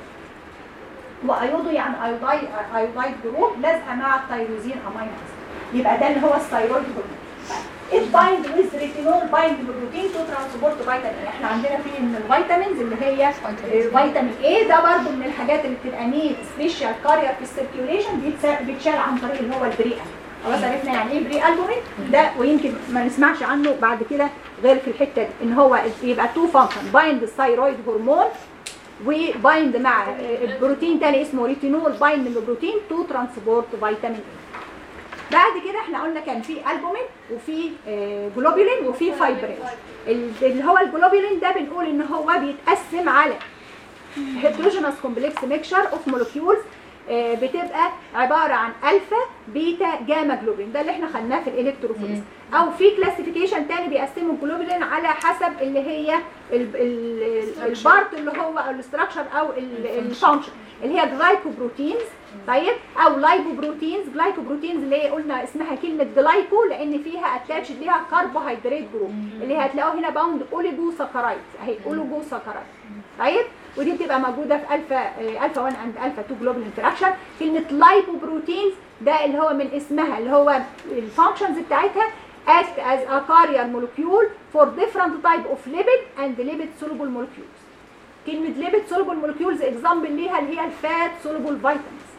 وايودو يعني ايوداي ايودايد جروب لازقه مع التيروزين امينو اسيد يبقى ده اللي هو الثايرويد هرمون it bind with retinol bind بروتين to transport vitamin احنا عندنا في من الفيتامينز اللي هي فيتامين A ده برضو من الحاجات اللي بتبقى نيد سبيشال كارير في السيركيوليشن بيتس- بيتشال عن طريق اللي هو البري خلاص عرفنا يعني ايه بري البومين ده ويمكن ما نسمعش عنه بعد كده غير في الحته دي ان هو يبقى تو فانكشن بايند الثايرويد هرمون وبايند مع البروتين تاني اسمه ريتينول بايند البروتين تو ترانسبورت فيتامين A بعد كده احنا قلنا كان في البومين وفي آه، جلوبولين وفي فايبرين ال- اللي هو الجلوبولين ده بنقول ان هو بيتقسم على heterogeneous complex mixture of molecules آه، بتبقى عباره عن الفا بيتا جاما جلوبين ده اللي احنا خدناه في الالكتروفوريس او في كلاسيفيكيشن تاني بيقسموا الجلوبولين على حسب اللي هي ال- ال- البارت اللي هو الاستراكشر او الفانكشن اللي هي جلايكوبروتينز طيب او لايبوبروتينز جلايكوبروتينز اللي هي قلنا اسمها كلمه جلايكو لان فيها اتاتش ليها كربوهيدرات جروب اللي هتلاقوه هنا باوند اوليجو ساكرايد اهي اوليجو ساكرايد طيب ودي بتبقى موجوده في الفا آه، الفا 1 اند الفا 2 جلوبال انتراكشن كلمه لايبوبروتينز ده اللي هو من اسمها اللي هو الفانكشنز بتاعتها act as a carrier molecule for different type of lipid and lipid soluble molecules كلمة lipid soluble molecules example ليها اللي هي الفات soluble vitamins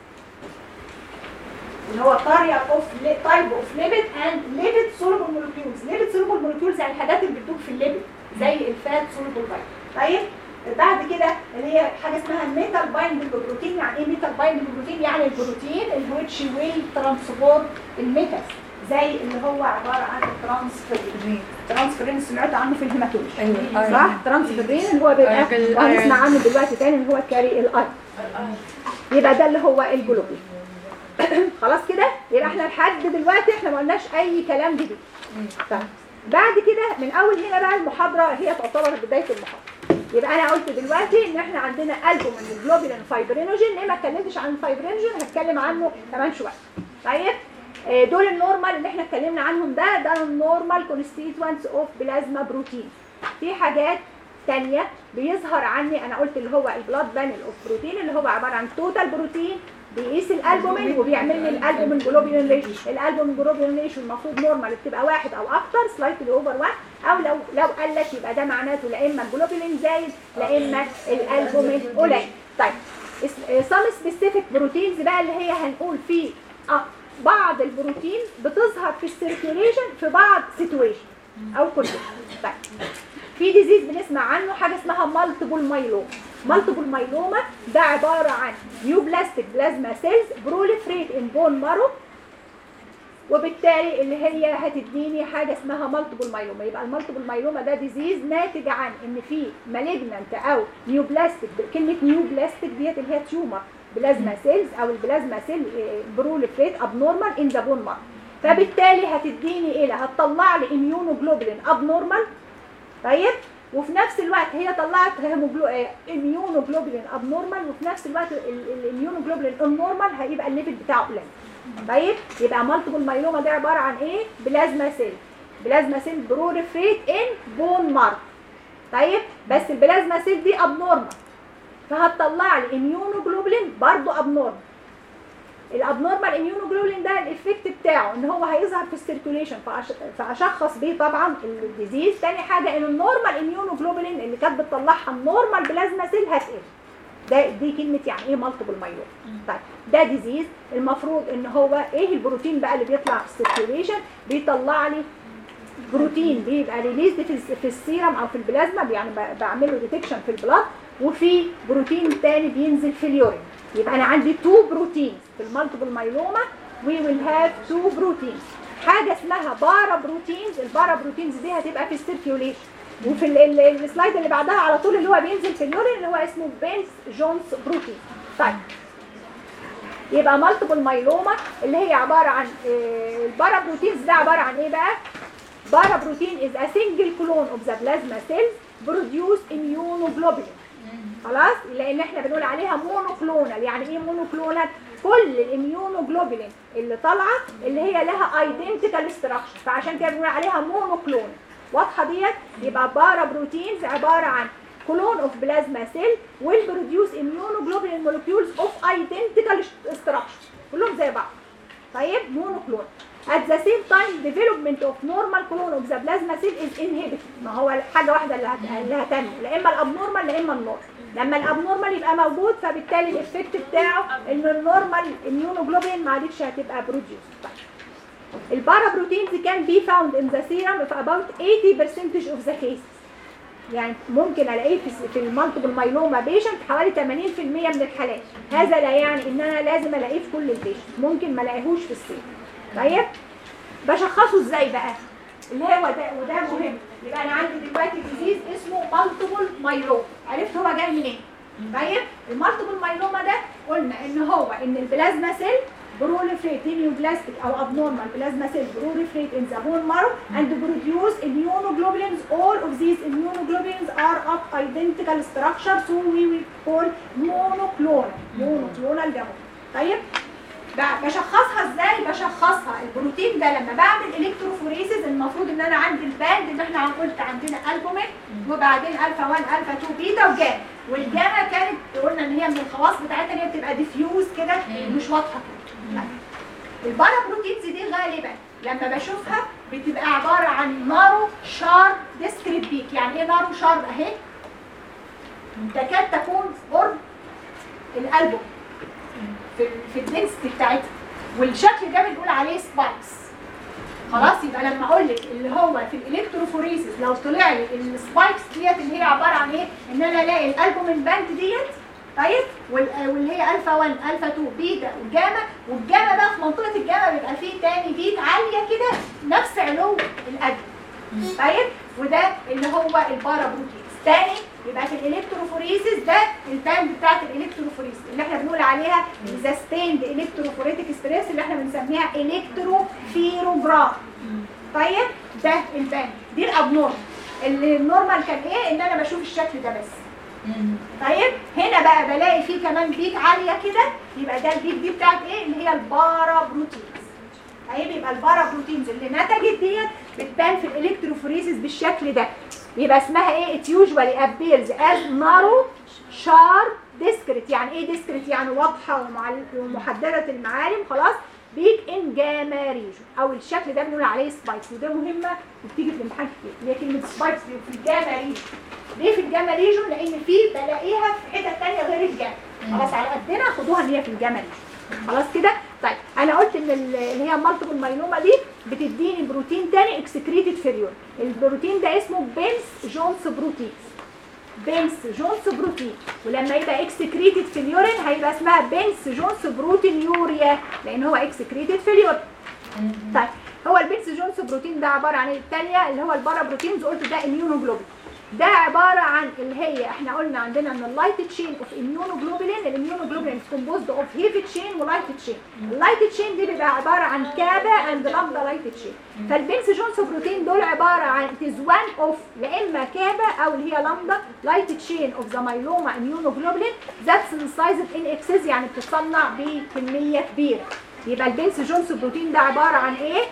اللي هو carrier of li- type of lipid and lipid soluble molecules lipid soluble molecules يعني الحاجات اللي بتدوب في الليبيد زي الفات soluble vitamin طيب بعد كده اللي هي حاجه اسمها الميتال بايندنج بروتين يعني ايه ميتال بايندنج بروتين يعني البروتين الويتش ويل ترانسبورت الميتالز زي اللي هو عباره عن الترانسفيرين الترانسفيرين سمعت عنه في الهيماتولوجي أيوة. صح ترانسفيرين اللي هو بيبقى أيوة، الأيرون. وهنسمع عنه دلوقتي تاني اللي هو كاري الايرون يبقى ده اللي هو الجلوبين خلاص كده يبقى احنا لحد دلوقتي احنا ما قلناش اي كلام جديد طيب بعد كده من اول هنا بقى المحاضره هي تعتبر بدايه المحاضره يبقى انا قلت دلوقتي ان احنا عندنا البومين الجلوبولين فايبرينوجين ليه ما اتكلمتش عن الفايبرينوجين هتكلم عنه كمان شويه طيب آه، دول النورمال اللي احنا اتكلمنا عنهم ده ده النورمال كونستيتوينتس اوف بلازما بروتين في حاجات تانية بيظهر عني انا قلت اللي هو البلاد بانل اوف بروتين اللي هو عباره عن توتال بروتين بيقيس الالبومين وبيعمل لي الالبومين جلوبولين ريشيو الالبومين جلوبولين ريشيو المفروض نورمال بتبقى واحد او اكتر سلايتلي اوفر 1 او لو لو قلت يبقى ده معناته لا اما الجلوبولين زايد لا اما الالبومين قليل طيب سام سبيسيفيك بروتينز بقى اللي هي هنقول في آه، بعض البروتين بتظهر في السيركيوليشن في بعض سيتويشن او كونديشن طيب في ديزيز بنسمع عنه حاجه اسمها مالتيبل مايلوما مالتيبل مايلوما ده عباره عن نيوبلاستيك بلازما سيلز بروليفريت ان بون مارو وبالتالي اللي هي هتديني حاجه اسمها مالتيبل مايلوما يبقى المالتيبل مايلوما ده ديزيز ناتج عن ان في مالجنانت او نيوبلاستيك كلمه نيوبلاستيك ديت اللي هي تيومر بلازما سيلز او البلازما سيل بروليفريت ابنورمال ان ذا بون مارو فبالتالي هتديني ايه لا هتطلع لي اميونوجلوبولين ابنورمال طيب وفي نفس الوقت هي طلعت هيموجلو اميونوجلوبولين ابنورمال وفي نفس الوقت الاميونوجلوبولين النورمال هيبقى الليفل بتاعه قليل طيب يبقى مالتيبل مايلوما ده عباره عن ايه بلازما سيل بلازما سيل بروليفريت ان بون مارك طيب بس البلازما سيل دي ابنورمال فهتطلع لي اميونوجلوبولين برضه ابنورمال الابنورمال اميونوجلوبولين ده الايفكت بتاعه ان هو هيظهر في السيركيوليشن فأش- فاشخص بيه طبعا الديزيز تاني حاجه ان النورمال اميونوجلوبولين اللي كانت بتطلعها النورمال بلازما سيل هتقل ده دي كلمه يعني ايه مالتيبل مايلوما طيب ده ديزيز المفروض ان هو ايه البروتين بقى اللي بيطلع في السيركيوليشن بيطلع لي بروتين بيبقى ريليزد في الس- في السيرم او في البلازما يعني ب- بعمل له ديتكشن في البلاد وفي بروتين تاني بينزل في اليورين يبقى انا عندي تو بروتينز في المالتيبل مايلوما وي ويل هاف تو بروتينز حاجه اسمها بارا بروتينز البارا بروتينز دي هتبقى في السيركيوليشن وفي ال- ال- السلايد اللي بعدها على طول اللي هو بينزل في اليورين اللي هو اسمه بينز جونز بروتين طيب يبقى مالتيبل مايلوما اللي هي عباره عن آه، البارا بروتينز ده عباره عن ايه بقى بارا بروتين is a single clone of the plasma cells produce immunoglobulin خلاص لان احنا بنقول عليها مونوكلونال يعني ايه مونوكلونال كل الاميونوجلوبولين اللي طالعه اللي هي لها ايدنتيكال ستراكشر فعشان كده بنقول عليها مونوكلونال واضحه ديت يبقى بارا بروتينز عباره عن كلون اوف بلازما سيل will produce immunoglobulin molecules of identical structure كلهم زي بعض طيب مونوكلون at the same time development of normal clone of the plasma cell is inhibited ما هو حاجه واحده اللي هت- اللي هتنمو لا اما الابنورمال لا اما النورمال لما الابنورمال يبقى موجود فبالتالي الايفكت بتاعه ان النورمال immunoglobulin ما عادتش هتبقى بروديوس طيب البارا بروتينز كان بي فاوند ان ذا سيرم في about 80% of the cases يعني ممكن الاقيه في في المالتيبل مايلوما بيشنت حوالي 80% من الحالات هذا لا يعني ان انا لازم الاقيه في كل البيشنت ممكن ما الاقيهوش في السيل طيب بشخصه ازاي بقى اللي هو ده وده مهم يبقى انا عندي دلوقتي ديزيز اسمه مالتيبل مايلوما عرفت هو جاي منين طيب المالتيبل مايلوما ده قلنا ان هو ان البلازما سيل proliferate neoplastic او abnormal plasma cell proliferate in the bone marrow and produce immunoglobulins. All of these immunoglobulins are of identical structure, so we will call monoclonal. monoclonal جابون. طيب ب- بشخصها ازاي؟ بشخصها البروتين ده لما بعمل الكتروفوريسيس المفروض ان انا عندي الباند اللي احنا عم قلت عندنا البومين وبعدين الفا 1 الفا 2 بيتا وجاما والجاما كانت قلنا ان هي من الخواص بتاعتها ان هي بتبقى ديفيوز كده مش واضحه كده لا. البارا بروتينز دي غالبا لما بشوفها بتبقى عباره عن نارو شارب ديسكريت بيك يعني ايه نارو شارب اهي تكاد تكون قرب الالبوم في في الدنسيتي بتاعتها والشكل ده بنقول عليه سبايكس خلاص يبقى لما اقول لك اللي هو في الالكتروفوريسيس لو طلع لي السبايكس ديت اللي هي عباره عن ايه ان انا الاقي الالبومين باند ديت طيب وال- واللي هي الفا 1 الفا 2 بيتا والجاما والجاما بقى في منطقه الجاما بيبقى فيه تاني بيت عاليه كده نفس علو الادم طيب وده اللي هو البارا بروتينز تاني يبقى في الالكتروفوريسيس ده الباند بتاعت الالكتروفوريسيس اللي احنا بنقول عليها ذا ستيند الكتروفوريتك ستريس اللي احنا بنسميها الكتروفيروجرام طيب ده الباند دي الابنورمال اللي النورمال كان ايه ان انا بشوف الشكل ده بس طيب هنا بقى بلاقي فيه كمان بيك عاليه كده يبقى ده البيك دي بتاعت ايه اللي هي البارا بروتينز طيب يبقى البارا بروتينز اللي نتجت ديت بتبان في الالكتروفوريسيس بالشكل ده يبقى اسمها ايه it usually appears as narrow sharp discrete يعني ايه discrete يعني واضحه ومعل- ومحدده المعالم خلاص بيك ان جاما ريجون او الشكل ده بنقول عليه سبايكس وده مهمه وبتيجي في الامتحان كتير اللي هي كلمه سبايكس في الجاما ريجون ليه في الجاما ريجون لان في بلاقيها في حتت ثانيه غير الجاما خلاص على قدنا خدوها ان هي في الجاما ريجون خلاص كده طيب انا قلت ان ال- اللي هي مالتيبل مايلوما دي بتديني بروتين تاني اكسكريتد في اليورين البروتين ده اسمه بنس جونز بروتين بنس جونز بروتين ولما يبقى اكسكريتد في اليورين هيبقى اسمها بنس جونز بروتين يوريا لان هو اكسكريتد في اليورين طيب هو البنس جونز بروتين ده عباره عن ايه الثانيه اللي هو البارا بروتينز قلت ده اميونوجلوبين ده عباره عن اللي هي احنا قلنا عندنا ان اللايت تشين اوف اميونوجلوبولين الاميونوجلوبولين كومبوزد اوف هيفي تشين ولايت تشين اللايت تشين دي بيبقى عباره عن كابا اند لامدا لايت تشين فالبنس جونز بروتين دول عباره عن تيز وان اوف يا اما كابا او اللي هي لامدا لايت تشين اوف ذا مايلوما اميونوجلوبولين ذات سينسايزد ان اكسس يعني بتتصنع بكميه كبيره يبقى البنس جونز بروتين ده عباره عن ايه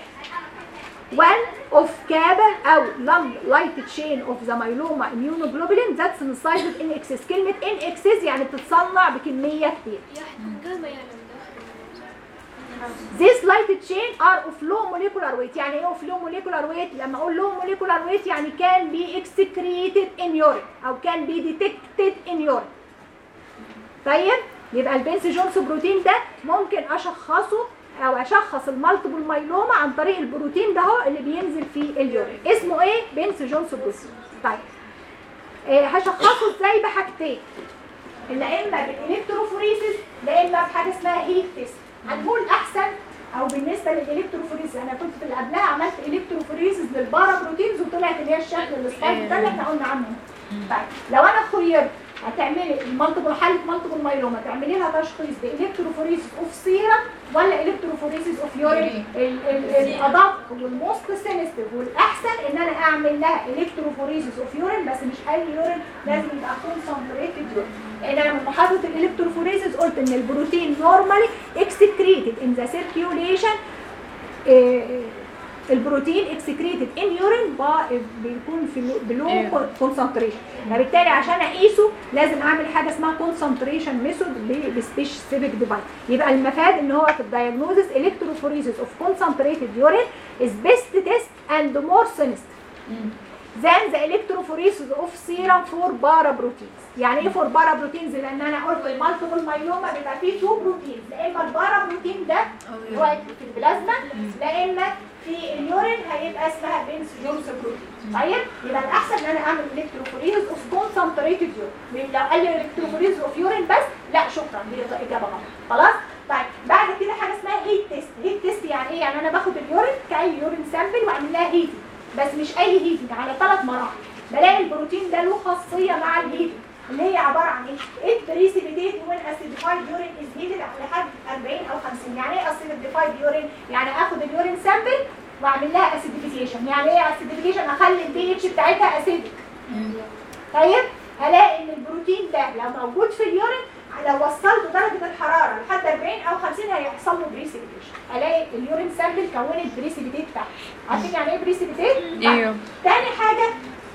1 of كابا او long light chain of the myeloma immunoglobulin that's synthesized in excess كلمة in excess يعني بتتصنع بكمية كتير جاما يعني This light chain are of low molecular weight يعني ايه of low molecular weight لما اقول low molecular weight يعني can be excreted in urine او can be detected in urine طيب يبقى البنس جونز بروتين ده ممكن اشخصه او اشخص المالتيبل مايلوما عن طريق البروتين ده هو اللي بينزل في اليورين اسمه ايه بنس جونز بروتين طيب إيه هشخصه ازاي بحاجتين لا اما بالالكتروفوريسيس لا اما بحاجه اسمها هيت تيست هنقول احسن او بالنسبه للالكتروفوريسيس انا كنت في اللي قبلها عملت الكتروفوريسيس للبارا بروتينز وطلعت اللي هي الشكل السبايك ده اللي احنا قلنا عنه طيب لو انا خيرت هتعملي المالتيبل حاله مالتيبل مايلوما تعملي لها تشخيص بالكتروفوريسيس اوف سيرم ولا الكتروفوريسيس اوف يورين الادق والموست سينستيف والاحسن ان انا اعمل لها الكتروفوريسيس اوف يورين بس مش اي يورين لازم يبقى كونسنتريتد يورين لان انا من محاضره الالكتروفوريسيس قلت ان البروتين نورمالي اكسكريتد ان ذا سيركيوليشن البروتين اكسكريتد ان يورين بيكون في بلو كونسنتريشن فبالتالي عشان اقيسه لازم اعمل حاجه اسمها كونسنتريشن ميثود بسبيسيفيك ديفايس يبقى المفاد ان هو في الدايجنوزس الكتروفوريسيس اوف كونسنتريتد يورين از بيست تيست اند مور سينستر than the electrophoresis of serum for paraproteins يعني ايه for paraproteins لان انا قلت المالتيبل مايلوما بيبقى فيه تو بروتينز لا اما البارابروتين ده اللي هو في البلازما لا اما في اليورين هيبقى اسمها بنس جونز بروتين طيب يبقى الاحسن ان انا اعمل الكتروفوريز اوف كونسنتريتد يورين لو قال لي الكتروفوريز اوف يورين بس لا شكرا دي اجابه غلط خلاص طيب بعد كده حاجه اسمها هيت تيست هيت تيست يعني ايه يعني انا باخد اليورين كاي يورين سامبل واعمل لها هيتنج بس مش اي هيتنج على ثلاث مراحل بلاقي البروتين ده له خاصيه مع الهيتنج اللي هي عباره عن ايه؟ it precipitate when acidified urine is heated لحد 40 او 50 يعني ايه acidified urine؟ يعني اخد اليورين سامبل واعمل لها acidification يعني ايه acidification؟ اخلي البي اتش بتاعتها acidic طيب هلاقي ان البروتين ده لو موجود في اليورين لو وصلت درجه الحراره لحد 40 او 50 هيحصل له بريسيبيتيشن الاقي اليورين سامبل كونت بريسيبيتيت تحت عارفين يعني ايه بريسيبيتيت؟ ايوه تاني حاجه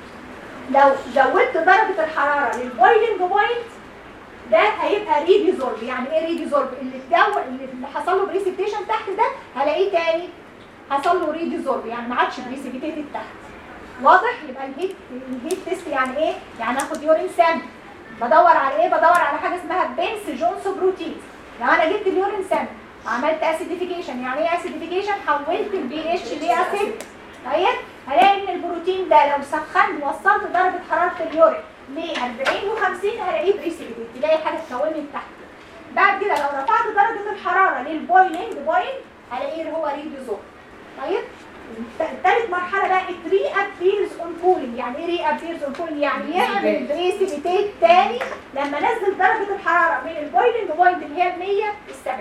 لو زودت درجه الحراره للبويلنج بوينت ده هيبقى ريديزولف يعني ايه ريديزولف اللي الجو اللي حصل له بريسيبيتيشن تحت ده هلاقيه تاني حصل له ريديزولف يعني ما عادش بريسيبيتيتد تحت واضح يبقى الهيت الهيت تيست يعني ايه يعني اخد يورين سامبل بدور على ايه بدور على حاجه اسمها بنس جونس بروتين لو انا جبت اليورين سامبل عملت اسيديفيكيشن يعني ايه اسيديفيكيشن حولت البي اتش لاسيد طيب هلاقي ان البروتين ده لو سخنت وصلت درجه حراره اليورين ل 40 و50 هلاقيه بريسيبيتيت تلاقي حاجه اتكونت تحت بعد كده لو رفعت درجه الحراره للبويلنج بوينت هلاقيه اللي هو ريديزول طيب ثالث مرحله بقى ري ابيرز اون كولينج يعني ايه ري ابيرز اون كولينج يعني يعمل بريسيبيتيت تاني لما نزل درجه الحراره من البويلنج بوينت اللي هي 100 ل 70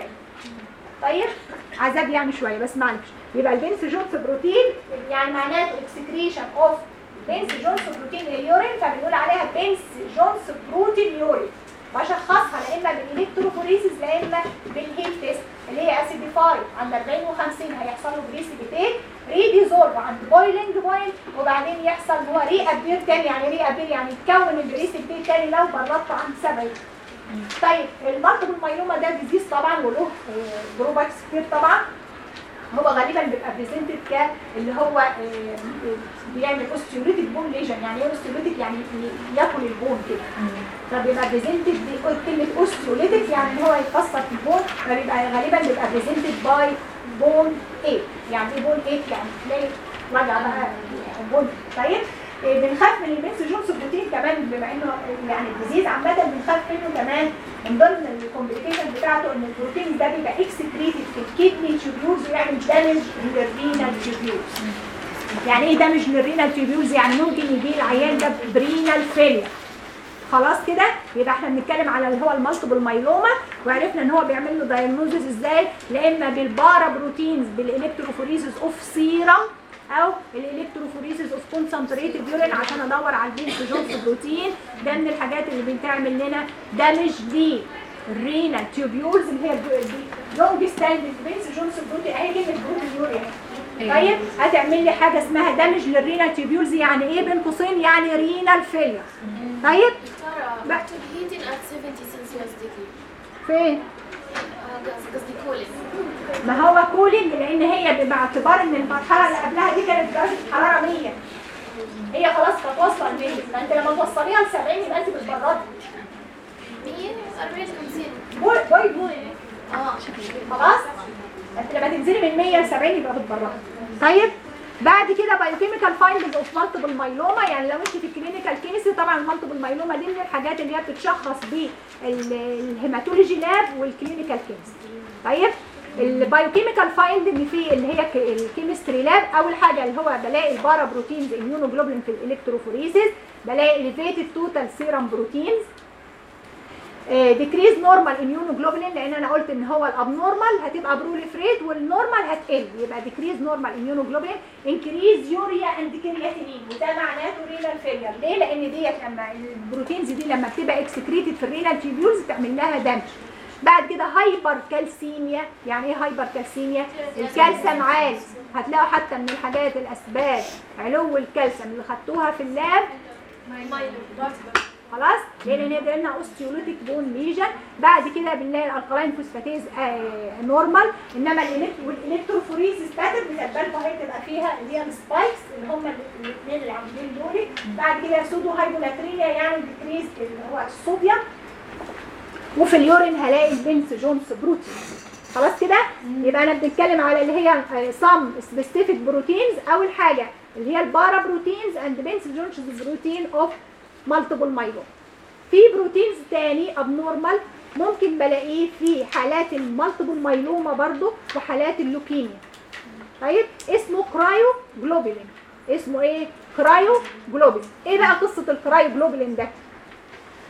طيب عذاب يعني شويه بس معلش يبقى البنس جونز بروتين يعني معناته اكسكريشن اوف بنس جونز بروتين اليورين فبنقول عليها بنس جونز بروتين يورين بشخصها لا اما بالالكتروفوريسيس لا اما بالهيت تيست اللي هي اسيديفاي عند 40 و50 هيحصل له بريسيبيتيت ريديزولف عند بويلنج بوينت وبعدين يحصل هو ري ابير تاني يعني ري ابير يعني يتكون البريسيبيتيت تاني لو بردته عند 70 طيب المالتيبل مايلوما ده ديزيز طبعا وله دروباكس كتير طبعا هو غالبا بيبقى بريزنتد ك اللي هو آه، بيعمل اوستيوليتيك بون ليجن يعني ايه اوستيوليتيك يعني ي- ياكل البون كده فبيبقى بريزنتد كلمه اوستيوليتيك يعني ان هو يكسر في البون فبيبقى غالبا بيبقى بريزنتد باي بون ايه يعني ايه بون ايه يعني تلاقي وجع بقى بون طيب إيه، بنخاف من الميكس جونز بروتين كمان بما انه يعني الديزيز عامه بنخاف منه كمان من ضمن الكومبليكيشن بتاعته ان البروتين ده بيبقى اكسكريتد في الكدني تيوبيولز ويعمل دامج للرينال تيوبيولز يعني ايه دامج للرينال تيوبيولز يعني ممكن يجي العيان ده برينال فيلير خلاص كده يبقى احنا بنتكلم على اللي هو المالتيبل مايلوما وعرفنا ان هو بيعمل له دايجنوزز ازاي لا اما بالبارا بروتينز بالالكتروفوريسيس اوف سيرم او الالكتروفوريسيس اوف كونسنتريتد يورين عشان ادور على البينس جونز بروتين ده من الحاجات اللي بتعمل لنا دامج دي الرينال تيوبيولز اللي هي لونج ستاندنج بينس جونز بروتين اهي كلمه بروتين يورين طيب هتعمل لي حاجه اسمها دامج للرينال تيوبيولز يعني ايه بين قوسين يعني رينال فيلير طيب دكتورة بقى. heating at 70 Celsius degree فين آه، قصدي قصدي cooling ما هو كولينج لان هي باعتبار ان المرحله اللي قبلها دي كانت درجه حراره 100 هي خلاص كانت واصله ل 100 فانت لما توصليها ل 70 يبقى انت بتبردي 100 40 50 بوي بوي بوي اه خلاص انت لما تنزلي من 100 ل 70 يبقى بتبردي طيب بعد كده بايوكيميكال فايندنج اوف مالتيبل مايلوما يعني لو انت في الكلينيكال كيمستري طبعا المالتيبل مايلوما دي من الحاجات اللي هي بتتشخص بالهيماتولوجي لاب والكلينيكال كيمستري طيب البايوكيميكال فايندنج في اللي هي ك- الكيمستري لاب اول حاجه اللي هو بلاقي البارا بروتينز اميونوجلوبولين في الالكتروفوريسيس بلاقي اليفيتد توتال سيرم بروتينز ديكريز نورمال اميونوجلوبولين لان انا قلت ان هو الابنورمال هتبقى بروليفريت والنورمال هتقل يبقى ديكريز نورمال اميونوجلوبولين انكريز يوريا اند كرياتينين وده معناته رينال فيلير ليه لان ديت لما البروتينز دي لما بتبقى اكسكريتد في الرينال تيبيولز بتعمل لها دامج بعد كده هايبر كالسيميا يعني ايه هايبر كالسيميا الكالسيوم عالي هتلاقوا حتى من الحاجات الاسباب علو الكالسيوم اللي خدتوها في اللاب خلاص لان هي جاي لنا اوستيوليتيك بون ليجن بعد كده بنلاقي الالكلاين فوسفاتيز آه نورمال انما الإلكت- والالكتروفوريسيس باترن بالنسبه هي تبقى فيها اللي هي السبايكس اللي هم الاثنين اللي عاملين دول بعد كده سودو هايبولاتريا يعني ديكريز اللي هو الصوديوم وفي اليورين هلاقي البنس جونز بروتين خلاص كده يبقى انا بنتكلم على اللي هي سام سبيسيفيك بروتينز اول حاجه اللي هي البارا بروتينز اند بنس جونز بروتين اوف مالتيبل مايلوم في بروتينز تاني ابنورمال ممكن بلاقيه في حالات المالتيبل مايلوما برضو وحالات اللوكيميا طيب اسمه كرايو جلوبولين اسمه ايه كرايو جلوبولين ايه بقى قصه الكرايو جلوبولين ده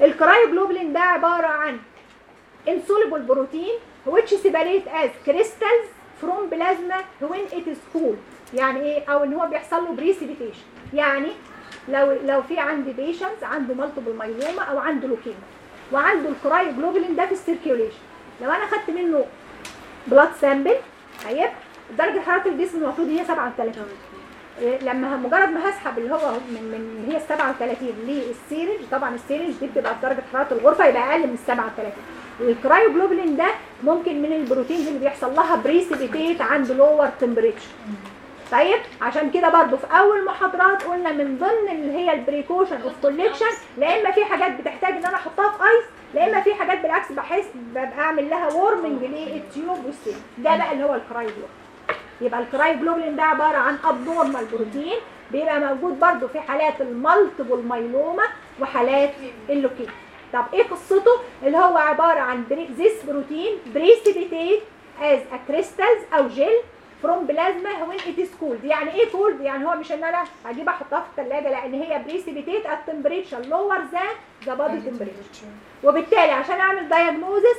الكرايوجلوبولين ده عباره عن insoluble بروتين which separate as crystals from plasma when it is cool يعني ايه او ان هو بيحصل له precipitation يعني لو لو في عندي بيشنت عنده مالتيبل مايلوما او عنده لوكيميا وعنده الكرايوجلوبولين ده في السيركيوليشن لو انا خدت منه بلاد سامبل طيب درجه حراره الجسم المفروض هي 37 إيه، لما مجرد ما هسحب اللي هو من من هي ال 37 للسيرنج طبعا السيرنج دي بتبقى في درجه حراره الغرفه يبقى اقل من ال 37 الكرايوجلوبولين ده ممكن من البروتينز اللي بيحصل لها بريسيبيتيت عند لور تمبريتشر طيب عشان كده برضو في اول محاضرات قلنا من ضمن اللي هي البريكوشن اوف كوليكشن لا اما في حاجات بتحتاج ان انا احطها في ايس لا اما في حاجات بالعكس بحس ببقى اعمل لها وورمنج للتيوب والسيل ده بقى اللي هو الكرايوجلوبولين يبقى الكرايوجلوبولين ده عباره عن ابنورمال بروتين بيبقى موجود برضو في حالات المالتيبل مايلوما وحالات اللوكيميا طب ايه قصته اللي هو عباره عن ذيس بروتين بريسيبيتيت از ا كريستالز او جيل فروم بلازما وين ات از كولد يعني ايه كولد يعني هو مش ان انا هجيب احطها في الثلاجه لان هي بريسيبيتيت ات تمبريتشر لور ذان ذا بادي تمبريتشر وبالتالي عشان اعمل دايجنوزس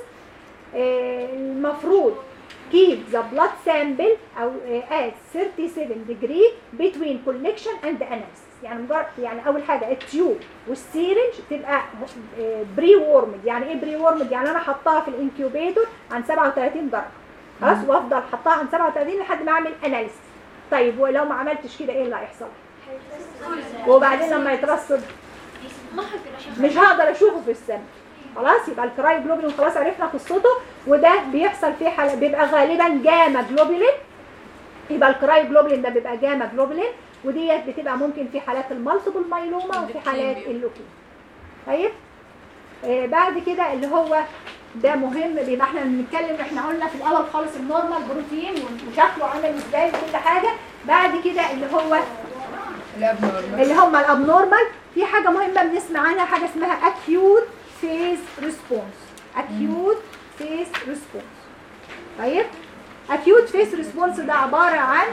المفروض keep the blood sample او آه، at 37 degree between collection and analysis يعني مجرد يعني اول حاجه التيوب والسيرنج تبقى بري وورمد يعني ايه بري وورمد يعني انا حطاها في الانكيوبيتور عن 37 درجه خلاص وافضل حطاها عن 37 لحد ما اعمل اناليسيس طيب ولو ما عملتش كده ايه اللي هيحصل وبعدين لما يترصد مش هقدر اشوفه في السماء خلاص يبقى الكراي جلوبولين خلاص عرفنا قصته وده بيحصل فيه حالة بيبقى غالبا جاما جلوبولين يبقى الكراي جلوبولين ده بيبقى جاما جلوبولين وديت بتبقى ممكن في حالات المالتيبل مايلوما وفي حالات اللوكيميا طيب آه بعد كده اللي هو ده مهم بيبقى احنا بنتكلم احنا قلنا في الاول خالص النورمال بروتين وشكله عامل ازاي وكل حاجه بعد كده اللي هو اللي هم الابنورمال في حاجه مهمه بنسمع عنها حاجه اسمها acute phase response acute phase response طيب acute phase response ده عباره عن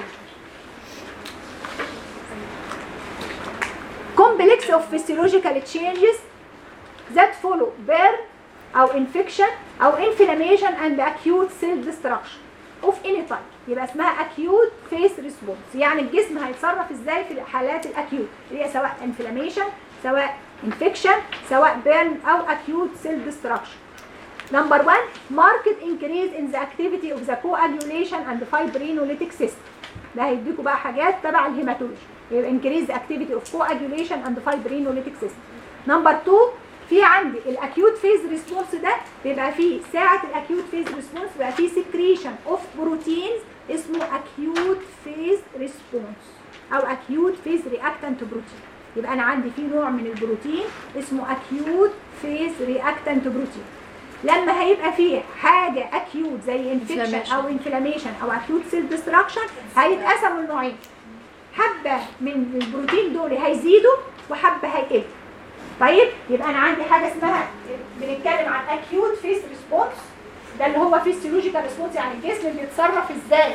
complex of physiological changes that follow burn او infection او inflammation and acute cell destruction of any type يبقى اسمها acute phase response يعني الجسم هيتصرف ازاي في الحالات الاكيوت اللي هي سواء inflammation سواء infection سواء burn او acute cell destruction Number one, marked increase in the activity of the coagulation and fibrinolytic system. ده هيديكوا بقى حاجات تبع الهيماتولوجي. يبقى increase the activity of coagulation and fibrinolytic system. Number two, في عندي الاكيوت فيز ريسبونس ده بيبقى فيه ساعة الاكيوت فيز ريسبونس بيبقى فيه سكريشن اوف بروتينز اسمه اكيوت فيز ريسبونس او اكيوت فيز رياكتنت بروتين يبقى انا عندي في نوع من البروتين اسمه اكيوت فيز رياكتنت بروتين لما هيبقى فيه حاجه اكيوت زي انفكشن Inflammation. او انفلاميشن او اكيوت سيل ديستراكشن هيتقسموا لنوعين حبه من البروتين دول هيزيدوا وحبه هيقلوا طيب يبقى انا عندي حاجه اسمها بنتكلم عن اكيوت فيس ريسبونس ده اللي هو فيسيولوجيكال ريسبونس يعني الجسم بيتصرف ازاي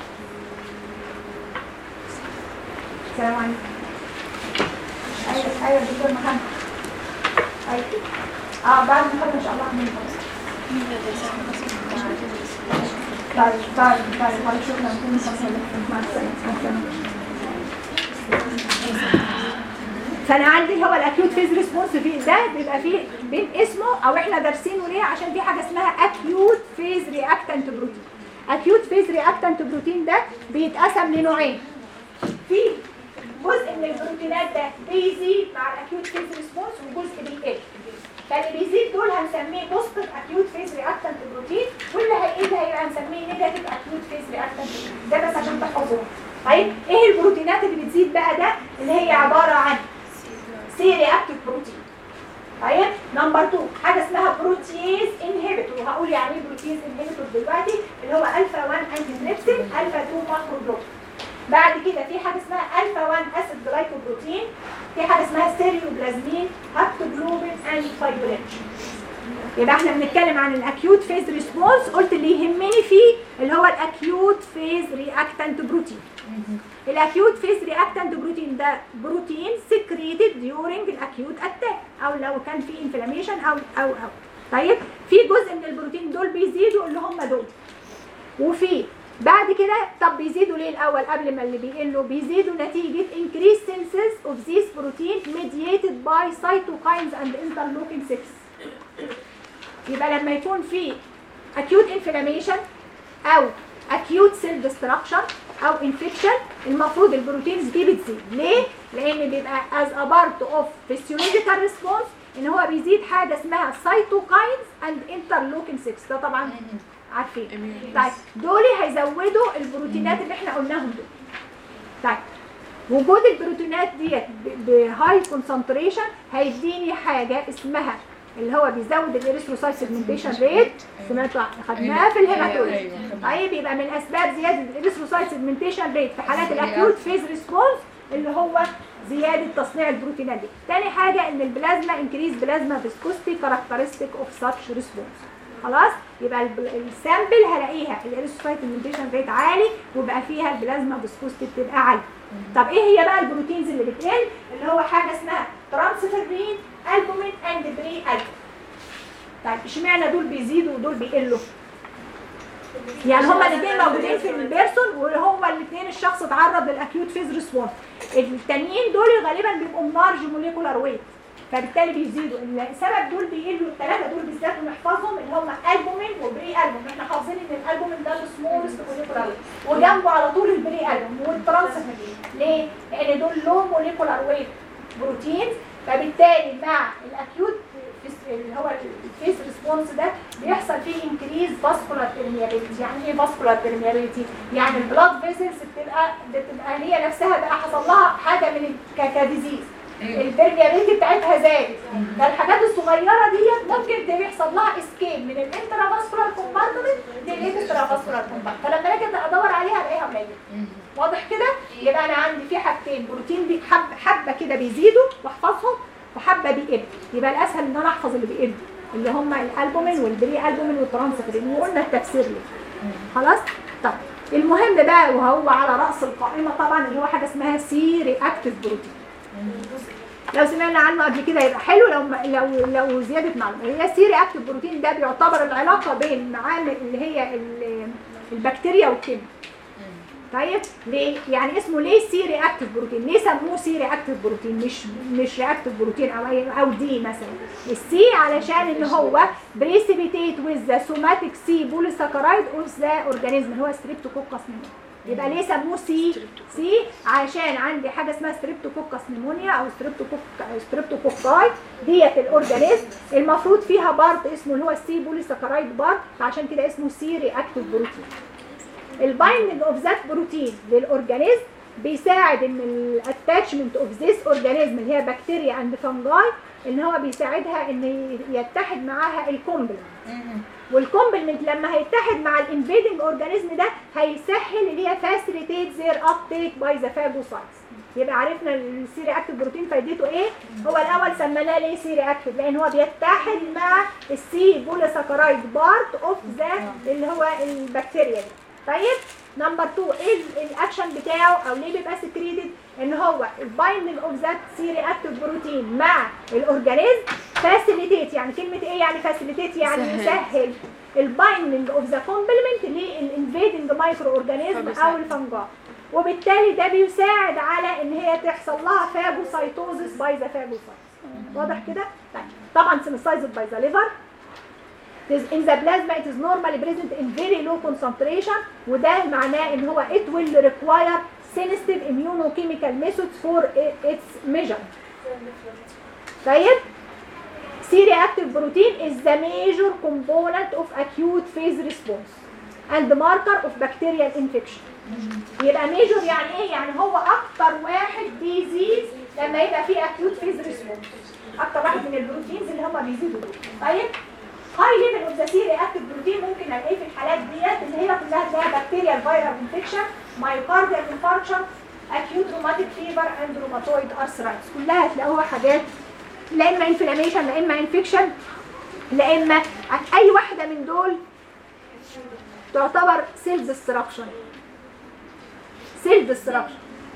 السلام عليكم ايوه ايوه دكتور محمد ايوه اه بعد المحاضره ان شاء الله هنعمل خلاص طيب طيب طيب خلاص شكرا كل مفصل مع السلامه مع السلامه فانا عندي اللي هو الاكيوت فيز ريسبونس في ده بيبقى فيه بين اسمه او احنا دارسينه ليه عشان في حاجه اسمها اكيوت فيز رياكتنت بروتين اكيوت فيز رياكتنت بروتين ده بيتقسم لنوعين في جزء من البروتينات ده بيزيد مع الاكيوت فيز ريسبونس وجزء بيقل فاللي بيزيد دول هنسميه بوزيتيف اكيوت فيز رياكتنت بروتين واللي هيقل هيبقى هنسميه نيجاتيف اكيوت فيز رياكتنت ده بس عشان تحفظوه طيب ايه البروتينات اللي بتزيد بقى ده اللي هي عباره عن سي رياكتيف بروتين طيب نمبر 2 حاجه اسمها بروتيز انهبيتور وهقول يعني ايه بروتيز انهبيتور دلوقتي اللي هو الفا 1 انتي تريبسين الفا 2 ماكروبروتين بعد كده في حاجه اسمها الفا 1 اسيد جلايكوبروتين في حاجه اسمها ستيريوبلازمين هابتوجلوبين اند فايبرين يبقى احنا بنتكلم عن الاكيوت فيز ريسبونس قلت اللي يهمني فيه اللي هو الاكيوت فيز رياكتنت بروتين الاكيوت فيز رياكتنت بروتين ده بروتين سكريتد ديورنج الاكيوت اتاك او لو كان في انفلاميشن او او او طيب في جزء من البروتين دول بيزيدوا اللي هم دول وفي بعد كده طب بيزيدوا ليه الاول قبل ما اللي بيقلوا بيزيدوا نتيجه increased synthesis of this protein mediated by cytokines and interleukin 6 يبقى لما يكون في acute inflammation او acute cell destruction او infection المفروض البروتينز دي بتزيد ليه؟ لان بيبقى as a part of physiological response ان هو بيزيد حاجه اسمها cytokines and interleukin 6 ده طبعا عارفين طيب دول هيزودوا البروتينات اللي احنا قلناهم دول طيب وجود البروتينات ديت بهاي كونسنتريشن هيديني حاجه اسمها اللي هو بيزود الاريثروسايت سيجمنتيشن ريت سمعتوا خدناها في الهيماتولوجي طيب يبقى من اسباب زياده الاريثروسايت سيجمنتيشن ريت في حالات الاكيوت فيز ريسبونس اللي هو زياده تصنيع البروتينات دي تاني حاجه ان البلازما انكريز بلازما فيسكوستي كاركترستيك اوف ساتش ريسبونس خلاص يبقى الب- السامبل هلاقيها الاريثروسايت سيجمنتيشن ريت عالي ويبقى فيها البلازما فيسكوستي بتبقى عاليه طب ايه هي بقى البروتينز اللي بتقل اللي هو حاجه اسمها ترانسفيرين البومين اند بري البومين طيب اشمعنى دول بيزيدوا ودول بيقلوا يعني هما الاثنين موجودين في البيرسون وهما الاثنين الشخص اتعرض للاكيوت فيز ريسبونس التانيين دول غالبا بيبقوا لارج موليكولار ويت فبالتالي بيزيدوا السبب دول بيقلوا الثلاثه دول بالذات نحفظهم اللي هم البومين وبري البوم احنا حافظين ان الالبومين ده السمولست موليكولار ويت وجنبه على طول البري البوم والترانسفيرين ليه؟ لان دول لو موليكولار ويت بروتينز فبالتالي مع الاكيوت فيس- اللي هو الفيس ريسبونس ده بيحصل فيه انكريز فاسكولار بيرميابيلتي يعني ايه فاسكولار بيرميابيلتي يعني البلاد فيسلز بتبقى بتبقى هي نفسها بقى حصل لها حاجه من ال- كديزيز البيرميابيلتي بتاعتها زادت فالحاجات الصغيره ديت ممكن ده يحصل لها اسكيب من الانترافاسكولار كومبارتمنت للاكسترافاسكولار كومبارتمنت فلما اجي ادور عليها الاقيها قليله واضح كده يبقى انا عندي في حاجتين بروتين بي حب حبه كده بيزيدوا واحفظهم وحبه بيقل يبقى الاسهل ان انا احفظ اللي بيقل اللي هم الالبومين والبري البومين والترانسفيرين وقلنا التفسير ليه خلاص طب المهم بقى وهو على راس القائمه طبعا اللي هو حاجه اسمها سي رياكتيف بروتين لو سمعنا عنه قبل كده يبقى حلو لو لو لو زياده معلومه هي سي رياكتيف بروتين ده بيعتبر العلاقه بين معامل اللي هي ال- البكتيريا والكيمياء طيب ليه يعني اسمه ليه سي رياكتيف بروتين ليه سموه سي رياكتيف بروتين مش مش رياكتيف بروتين او أي- او دي مثلا السي علشان ان هو بريسيبيتيت ويز ذا سوماتيك سي بوليساكرايد اوف ذا اورجانيزم اللي هو ستريبتوكوكس نيمونيا يبقى ليه سموه سي سي عشان عندي حاجه اسمها ستريبتوكوكس نيمونيا او ستريبتوكوك ستريبتوكوكاي ديت الاورجانيزم المفروض فيها بارت اسمه اللي هو السي بوليساكرايد بارت فعشان كده اسمه سي رياكتيف بروتين البايندنج اوف ذات بروتين للاورجانيزم بيساعد ان الاتاتشمنت اوف ذيس اورجانيزم اللي هي بكتيريا اند فانجاي ان هو بيساعدها ان يتحد معاها الكومبلمنت والكومبلمنت لما هيتحد مع الانفيدنج اورجانيزم ده هيسهل اللي هي فاسيليتيت زير ابتيك باي ذا فاجوسايتس يبقى عرفنا السي رياكتيف بروتين فايدته ايه هو الاول سميناه ليه سي رياكتيف لان هو بيتحد مع السي بوليساكرايد بارت اوف ذا اللي هو البكتيريا دي طيب نمبر 2 ايه الاكشن بتاعه او ليه بيبقى سكريتد ان هو البايندنج اوف ذات سي رياكتيف بروتين مع الاورجانيزم فاسيليتيت يعني كلمه ايه يعني فاسيليتيت يعني سهل. يسهل البايندنج اوف ذا كومبلمنت للانفيدنج مايكرو اورجانيزم او فبيساعد. الفنجا وبالتالي ده بيساعد على ان هي تحصل لها فاجوسايتوزس باي ذا فاجوسايتس واضح كده طيب طبعا سينسايزد باي ذا ليفر It is in the plasma it is normally present in very low concentration وده معناه ان هو it will require sensitive immunochemical methods for its measure. طيب C-reactive protein is the major component of acute phase response and the marker of bacterial infection. يبقى ميجور يعني ايه؟ يعني هو اكتر واحد بيزيد لما يبقى فيه acute phase response. اكتر واحد من البروتينز اللي هم بيزيدوا دول. طيب هاي ليفل اوف ذا سي رياكتيف بروتين ممكن الاقيه في الحالات ديت اللي هي كلها تلاقيها بكتيريال فيرال انفكشن مايوكارديال انفاركشن اكيوت روماتيك فيفر اند روماتويد ارثرايتس كلها هتلاقوها حاجات لا اما انفلاميشن لا اما انفكشن لا اما اي واحده من دول تعتبر سيل ديستراكشن سيل ديستراكشن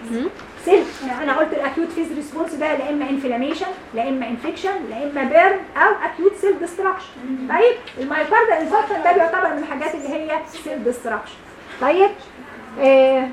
سيل انا قلت الاكيوت فيز ريسبونس ده لا اما انفلاميشن لا اما انفكشن لا اما بيرن او اكيوت سيل ديستراكشن طيب المايوكاردال انفكشن ده بيعتبر من الحاجات اللي هي سيل ديستراكشن طيب آه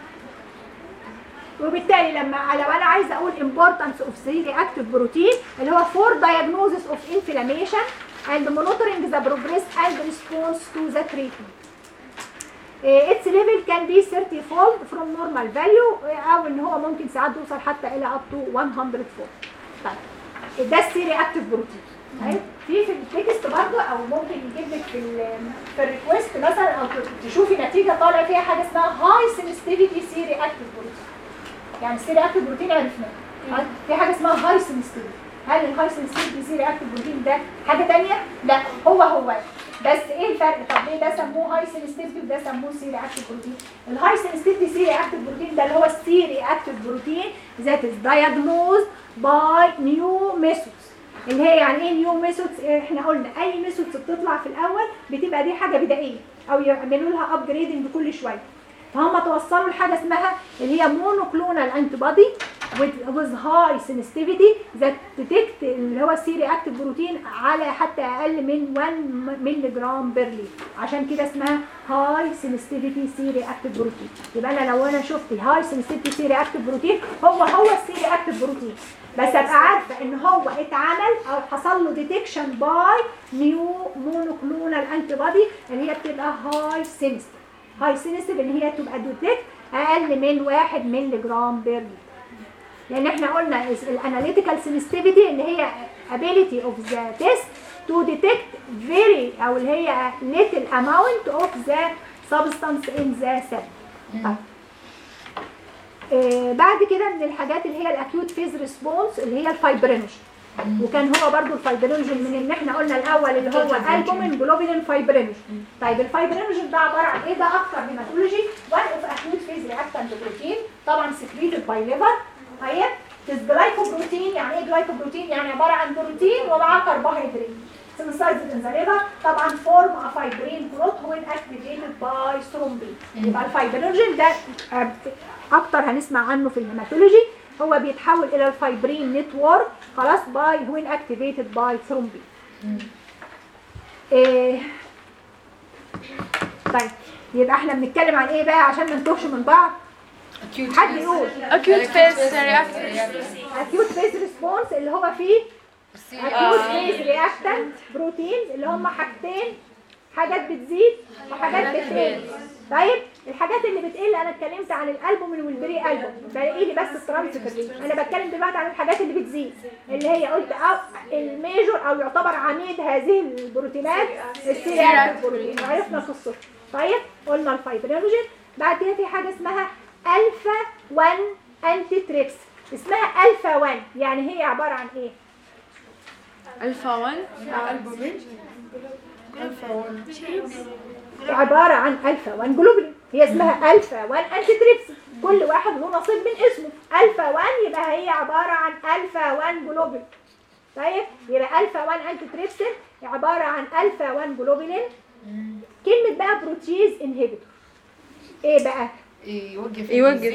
وبالتالي لما لو انا عايزه اقول importance of the reactive protein اللي هو for diagnosis of inflammation and monitoring the progress and response to the treatment. Uh, its level can be 30 fold from normal value uh, او ان هو ممكن ساعات يوصل حتى الى up to 100 fold. طيب ده السي رياكتيف بروتين. طيب في في التكست برضه او ممكن يجيب لك في ال في الريكوست مثلا او تشوفي نتيجه طالع فيها حاجه اسمها هاي سنسيتيفيتي سي رياكتيف بروتين. يعني السي رياكتيف بروتين عرفناه في حاجه اسمها هاي سنسيتيفيتي هل الهاي سنسيتيفيتي سي رياكتيف بروتين ده حاجه ثانيه لا هو هو بس ايه الفرق طب ليه ده سموه هاي سنسيتيفيتي وده سموه سي رياكتيف بروتين الهاي سنسيتيفيتي سي رياكتيف بروتين ده اللي هو السي رياكتيف بروتين ذات از diagnosed باي نيو ميثودز اللي هي يعني ايه نيو ميثودز احنا قلنا اي ميثودز بتطلع في الاول بتبقى دي حاجه بدائيه او يعملوا لها ابجريدنج كل شويه فهم توصلوا لحاجه اسمها اللي هي مونوكلونال انتي بودي with high sensitivity that detect اللي هو السي رياكتيف بروتين على حتى اقل من 1 مللي جرام بير لتر عشان كده اسمها هاي سنسيتيفيتي سي رياكتيف بروتين يبقى انا لو انا شفت هاي سنسيتيفيتي سي رياكتيف بروتين هو هو السي رياكتيف بروتين بس ابقى عارفه ان هو اتعمل او حصل له ديتكشن باي نيو مونوكلونال انتي بودي اللي هي بتبقى هاي سنسيتيف هاي سينستيف ان هي تبقى دوتكت اقل من 1 مللي جرام بير لتر لان احنا قلنا الاناليتيكال سينستيفيتي اللي هي ability of the test to detect very او اللي هي little amount of the substance in the cell طيب. آه بعد كده من الحاجات اللي هي الاكيوت فيز ريسبونس اللي هي الفايبرينوجين وكان هو برضو الفايبرينوجين من ان احنا قلنا الاول اللي هو البومين جلوبولين فايبرينوجين طيب الفايبرينوجين ده عباره عن ايه ده اكتر هيماتولوجي وان اوف اكيوت فيز رياكتنت بروتين طبعا سكريتد باي ليفر طيب الجلايكوبروتين يعني ايه جلايكوبروتين يعني عباره عن بروتين ومعاه كربوهيدرات synthesized in the liver طبعا form a fibrin growth when activated by thrombin يبقى الفايبرينوجين ده اكتر هنسمع عنه في الهيماتولوجي هو بيتحول الى الفايبرين نتورك خلاص باي وين اكتيفيتد باي ثرومبين إيه طيب يبقى احنا بنتكلم عن ايه بقى عشان ما نتوهش من بعض حد يقول acute phase reactive acute phase response اللي هو فيه acute phase reactant proteins اللي هم حاجتين حاجات بتزيد وحاجات بتقل طيب الحاجات اللي بتقل انا اتكلمت عن الالبومين والبري البوم باقي لي بس الترانسفير انا بتكلم دلوقتي عن الحاجات اللي بتزيد اللي هي قلت أو الميجور او يعتبر عميد هذه البروتينات السيريال بروتين عرفنا قصته طيب قلنا الفايبرينوجين بعد كده في حاجه اسمها الفا 1 انتي تريبس اسمها الفا 1 يعني هي عباره عن ايه alpha 1 عبارة عن ألفا 1 جلوبولين هي اسمها ألفا 1 أنتي تريبس كل واحد له نصيب من اسمه ألفا 1 يبقى هي عبارة عن ألفا 1 جلوبولين طيب يبقى ألفا 1 أنتي تريبسين عبارة عن ألفا 1 جلوبولين كلمة بقى بروتيز انهبيتور ايه بقى؟ يوقف يوقف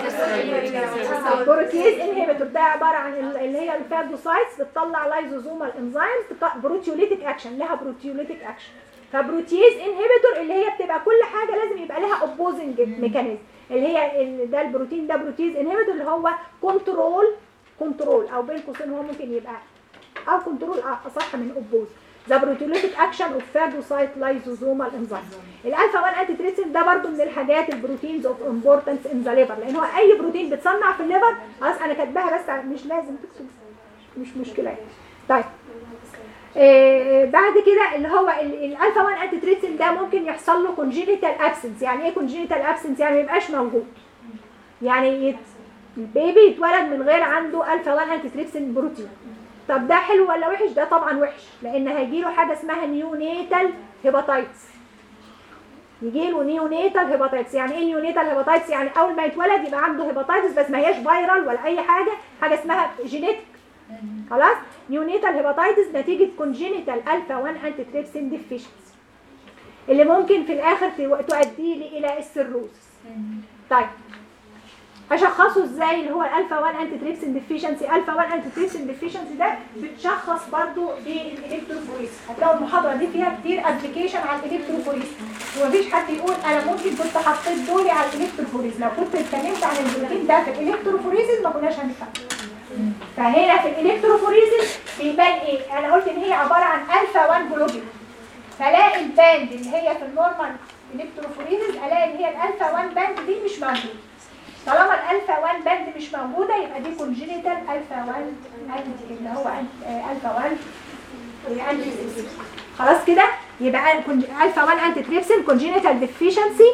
بروتيز انهبيتور ده عباره عن ال- اللي هي الفاجوسايتس بتطلع لايزوزومال انزيمز بروتيوليتيك اكشن لها بروتيوليتيك اكشن فبروتيز انهبيتور اللي هي بتبقى كل حاجه لازم يبقى لها اوبوزنج ميكانيزم اللي هي ال- ده البروتين ده بروتيز انهبيتور اللي هو كنترول كنترول او بين قوسين هو ممكن يبقى او كنترول اصح من اوبوز ذا بروتيوليتيك اكشن اوف فاجوسايت لايزوزومال انزيم الالفا 1 انتي تريتسين ده برضو من الحاجات البروتينز اوف امبورتنس ان ذا ليفر لان هو اي بروتين بتصنع في الليفر خلاص انا كاتباها بس مش لازم تكتب مش مشكله يعني طيب آه بعد كده اللي هو ال- الالفا 1 انتي تريتسين ده ممكن يحصل له كونجينيتال ابسنس يعني ايه كونجينيتال ابسنس يعني ما يبقاش موجود يعني يت... البيبي يتولد من غير عنده الفا 1 انتي تريتسين بروتين طب ده حلو ولا وحش ده طبعا وحش لان هيجيله حاجه اسمها نيونيتال هيباتايتس يجي له نيونيتال هيباتايتس يعني ايه نيونيتال هيباتايتس يعني اول ما يتولد يبقى عنده هيباتايتس بس ما هياش فايرال ولا اي حاجه حاجه اسمها جينيتك خلاص نيونيتال هيباتايتس نتيجه كونجينيتال الفا 1 انتي تريبسين ديفيشنسي اللي ممكن في الاخر تو- تؤدي لي الى السيروسس طيب اشخصه ازاي اللي هو الالفا 1 انتي تريبسين ديفيشنسي الفا 1 انتي تريبسين ديفيشنسي ده بتشخص برضو بالالكتروفوريس هتلاقوا المحاضره دي فيها كتير ابلكيشن على الالكتروفوريس ومفيش حد يقول انا ممكن كنت حطيت دوري على الالكتروفوريس لو كنت اتكلمت عن البروتين ده في الالكتروفوريسيس ما كناش هنفهم فهنا في الالكتروفوريسيس بيبان ايه انا قلت ان هي عباره عن الفا 1 جلوبين فلاقي الباند اللي هي في النورمال الكتروفوريسيس الاقي ان هي الالفا 1 باند دي مش موجوده طالما الالفا 1 باند مش موجوده يبقى دي كونجينيتال الفا 1 انتي اللي هو أنت- آه، الفا 1 انتي تريبسين. خلاص كده يبقى الفا 1 انتي تريبسين كونجينيتال ديفيشنسي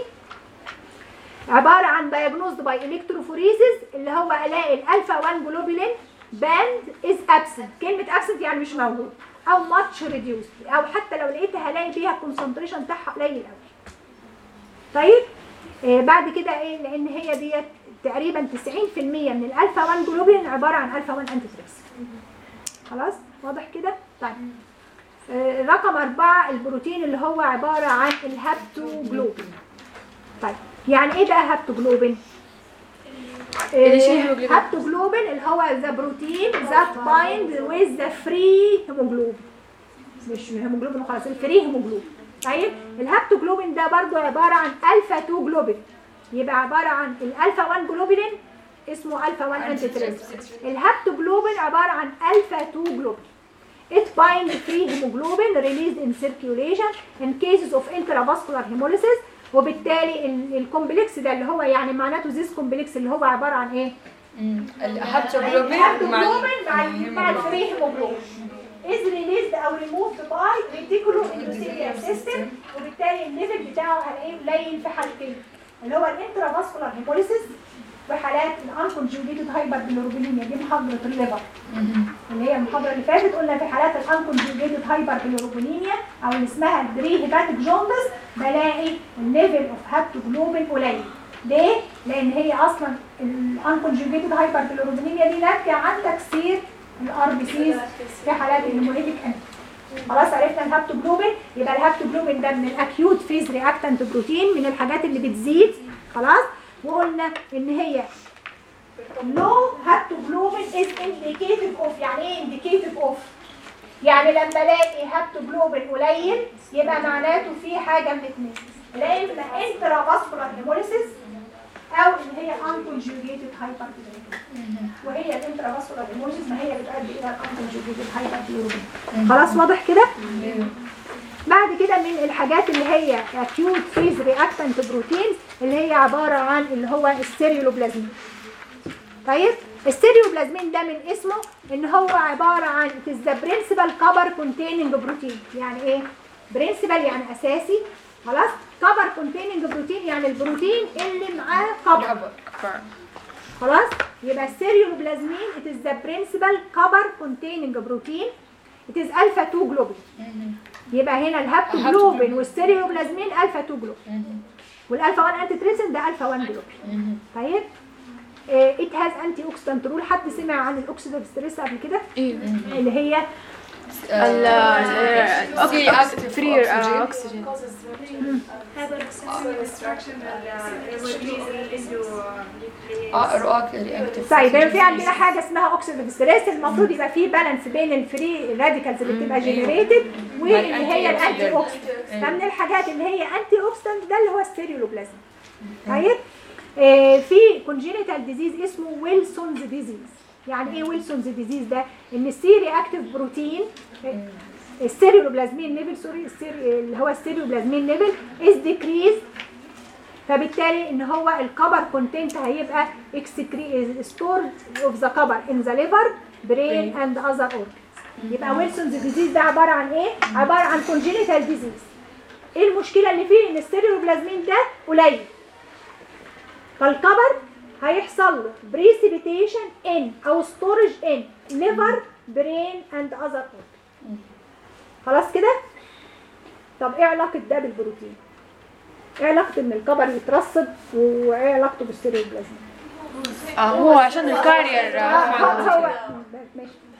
عباره عن diagnosed باي الكتروفوريسيس اللي هو الاقي الالفا 1 جلوبولين باند از ابسنت كلمه ابسنت يعني مش موجود او ماتش ريديوس او حتى لو لقيتها هلاقي فيها الكونسنتريشن بتاعها قليل قوي طيب آه بعد كده ايه لان هي ديت تقريبا 90% من الالفا 1 جلوبولين عباره عن الفا 1 انتي خلاص واضح كده طيب آه، رقم أربعة البروتين اللي هو عبارة عن الهابتوجلوبين طيب يعني ايه بقى هابتوجلوبين؟ اللي شيء هيموجلوبين. هابتوجلوبين اللي هو ذا بروتين ذات بايند ويز ذا فري هيموجلوبين مش هيموجلوبين وخلاص الفري هيموجلوبين طيب الهابتوجلوبين ده برضو عبارة عن الفا 2 جلوبين يبقى عبارة عن الالفا 1 جلوبين اسمه الفا 1 انتي الهابتوجلوبين عبارة عن الفا 2 جلوبين It binds free hemoglobin released in circulation in cases of intravascular hemolysis وبالتالي ال- الكومبلكس ده اللي هو يعني معناته زيس كومبلكس اللي هو عبارة عن ايه؟ الهابتوجلوبين مع الهابتوجلوبين مع ال- مع الفري هيموجلوبين is released او removed by reticular endothelial system وبالتالي الليفل بتاعه هلاقيه قليل في حالتين اللي هو الانترافاسكولار هيموليسيس وحالات الانكونجوجيتد هايبر بيلوروبينيميا دي محاضره الليفر اللي هي المحاضره اللي فاتت قلنا في حالات الانكونجوجيتد هايبر بيلوروبينيميا او اللي اسمها البري هيباتيك جوندس بلاقي الليفل اوف هابتوجلوبين قليل ليه؟ لان هي اصلا الانكونجوجيتد هايبر بيلوروبينيميا دي ناتجه عن تكسير الار بي سيز في حالات الهيموليتيك انت خلاص عرفنا الهابتوجلوبين يبقى الهابتوجلوبين ده من الاكيوت فيز رياكتنت بروتين من الحاجات اللي بتزيد خلاص وقلنا ان هي لو هابتوجلوبين از indicative اوف يعني ايه indicative اوف يعني لما الاقي هابتوجلوبين قليل يبقى معناته في حاجه من اتنين الاقي اما انترافاسكولار هيموليسيس او ان هي unconjugated hyperbilirubinemia وهي الانترافاسكولار هيموليسيس ما هي بتؤدي الى unconjugated hyperbilirubinemia خلاص واضح كده بعد كده من الحاجات اللي هي acute phase reactant proteins اللي هي عبارة عن اللي هو السيريولوبلازمين طيب السيريوبلازمين ده من اسمه ان هو عبارة عن it is the principal cover containing protein يعني ايه principal يعني اساسي خلاص cover containing protein يعني البروتين اللي معاه cover خلاص يبقى السيريوبلازمين it is the principal cover containing protein it is alpha 2 globin يبقى هنا الهابتوجلوبين والسيريوبلازمين الفا 2 جلوبين والالفا 1 انتي تريسن ده الفا 1 جلوبين طيب ات هاز انتي اوكسيدانت رول حد سمع عن الاكسيدانت ستريس قبل كده ايه اللي هي ال فري اكسجين اه رؤاك رياكتيف طيب يبقى في عندنا حاجه اسمها اوكسيدانت ستريس المفروض يبقى في بالانس بين الفري راديكالز اللي بتبقى جنريتد واللي هي الانتي اوكسيدانت فمن الحاجات اللي هي انتي اوكسيدانت ده اللي هو السيريولوبلازم طيب آه، في كونجينيتال ديزيز اسمه ويلسونز ديزيز يعني ايه ويلسونز ديزيز ده ان السي رياكتيف بروتين السيريولوبلازمين ليفل سوري السيري اللي هو السيريولوبلازمين ليفل از ديكريز فبالتالي ان هو الكبر كونتنت هيبقى ستور اوف ذا كبر ان ذا ليفر برين اند اذر اورجنز يبقى ويلسونز ديزيز ده عباره عن ايه عباره عن كونجينيتال ديزيز ايه المشكله اللي فيه ان السيريولوبلازمين ده قليل فالكبر هيحصل له بريسيبيتيشن ان او ستورج ان ليفر برين اند اذر اورجنز خلاص كده طب ايه علاقه ده بالبروتين ايه علاقه ان الكبر يترسب وايه علاقته بالسيريوبلازم اه هو عشان الكارير هو هو ماشي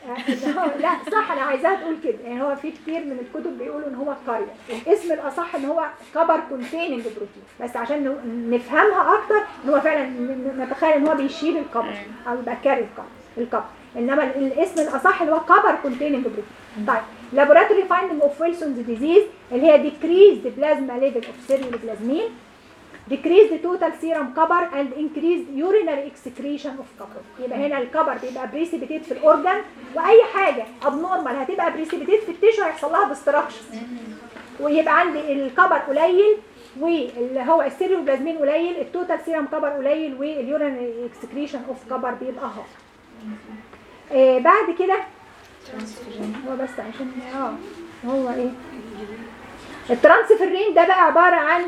لا صح انا عايزاها تقول كده يعني هو في كتير من الكتب بيقولوا ان هو قريه الاسم الاصح ان هو كبر كونتيننج بروتين بس عشان ن- نفهمها اكتر ان هو فعلا ن- ن- نتخيل ان هو بيشيل الكبر او يبقى كاري الكبر الكبر انما ال- الاسم الاصح اللي هو كبر كونتيننج بروتين طيب لابوراتوري فايندنج اوف ويلسونز ديزيز اللي هي decreased بلازما ليفل اوف سيريوبلازمين decrease the total serum copper and increase urinary excretion of copper يبقى هنا الكبر بيبقى بريسيبيتيت في الاورجان واي حاجه ابنورمال هتبقى بريسيبيتيت في التيشو هيحصل لها ديستراكشن ويبقى عندي الكبر قليل واللي هو السيروبلازمين قليل التوتال سيرم كبر قليل واليورينري اكسكريشن اوف كبر بيبقى هاي آه بعد كده هو بس عشان اه هو ايه الترانسفيرين ده بقى عباره عن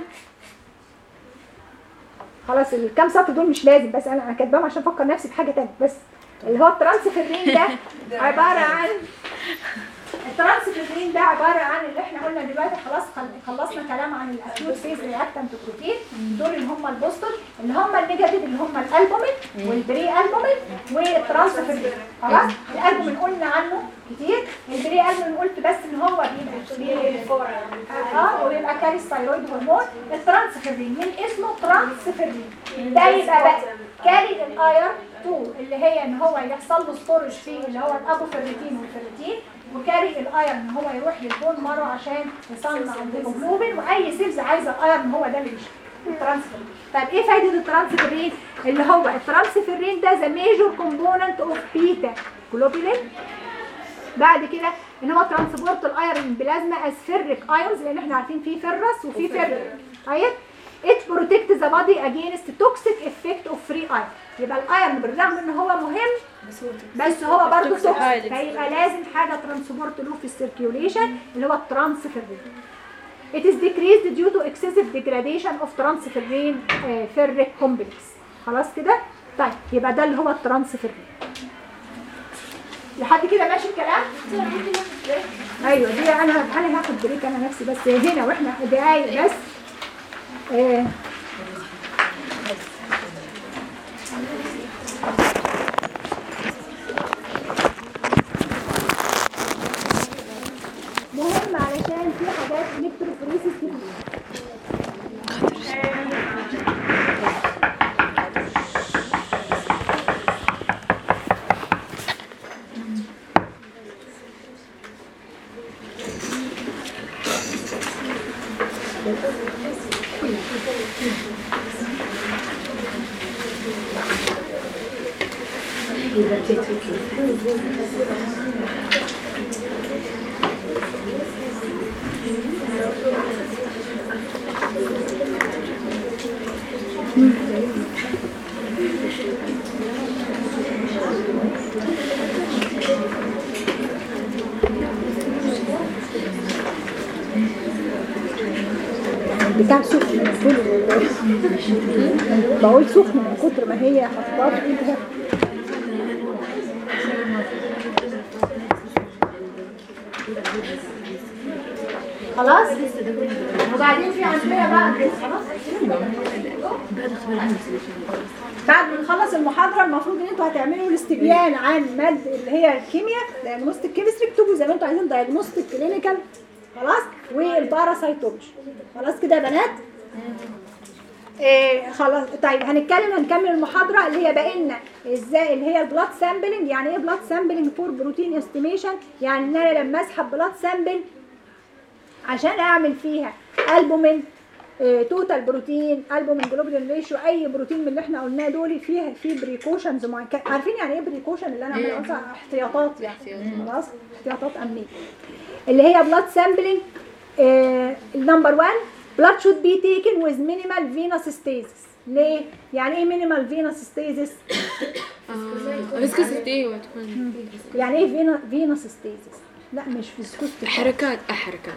خلاص الكام سطر دول مش لازم بس انا أنا كاتباهم عشان افكر نفسي بحاجه تانية بس اللي هو الترانسفيرين ده عباره عن الترانسفيرين ده عباره عن اللي احنا قلنا دلوقتي خلاص خل- خلصنا كلام عن الاكيوت فيز رياكتنت بروتين دول اللي هم البوستر اللي هم النيجاتيف اللي هم الالبومين والبري البومين والترانسفيرين خلاص الالبومين قلنا عنه كتير البري البومين قلت بس ان هو بيبقى اه وبيبقى كاري ستايرويد هرمون الترانسفيرين من اسمه ترانسفيرين ده يبقى بقى كاري الاير 2 اللي هي ان هو يحصل له ستورج فيه اللي هو الابوفيريتين والفيريتين وكاري الايرن ان هو يروح للبون مارو عشان يصنع الهيموجلوبين واي سيلز عايزه الايرن هو ده اللي بيشتغل الترانسفيرين طيب ايه فايده الترانسفيرين اللي هو الترانسفيرين ده ذا ميجور كومبوننت اوف بيتا جلوبولين بعد كده ان هو ترانسبورت الايرون بلازما از فيريك ايونز لان احنا عارفين في فيرس وفي فيريك طيب it protect the body against toxic effect of free iron يبقى الايرون بالرغم ان هو مهم بس هو برضه توكسيك فيبقى لازم حاجه ترانسبورت له في السيركيوليشن اللي هو الترانسفيرين It is decreased due to excessive degradation of transferrin uh, ferric complex خلاص كده طيب يبقى ده اللي هو الترانسفيرين لحد كده ماشي الكلام ايوه دي انا انا هاخد بريك انا نفسي بس هنا واحنا دقايق بس آه مهم علشان في حاجات الكتروفوريسيس كتير بتاع سخن كله بقول سخن من كتر ما هي حطاه في ايدها خلاص وبعدين في عندنا بقى خلاص بعد ما نخلص المحاضره المفروض ان انتوا هتعملوا الاستبيان عن ماده اللي هي الكيمياء دايجنوستيك كيمستري اكتبوا زي ما انتوا عايزين دايجنوستيك كلينيكال خلاص والباراسايتولوجي خلاص كده يا بنات إيه خلاص طيب هنتكلم هنكمل المحاضره اللي هي باقي لنا ازاي اللي هي البلاد سامبلنج يعني ايه بلاد سامبلنج فور بروتين استيميشن يعني ان انا لما اسحب بلاد سامبل عشان اعمل فيها البومين إيه توتال بروتين البومين جلوبولين ريشيو اي بروتين من اللي احنا قلناه دول فيها في بريكوشنز عارفين يعني ايه بريكوشن اللي انا عماله اقول احتياطات يعني خلاص احتياطات امنيه اللي هي بلاد سامبلنج النمبر 1 blood should be taken with minimal venous stasis ليه؟ يعني ايه minimal venous stasis؟ فيسكوسيتي وتكون يعني ايه veno- venous stasis؟ لا مش فيسكوستي حركات حركات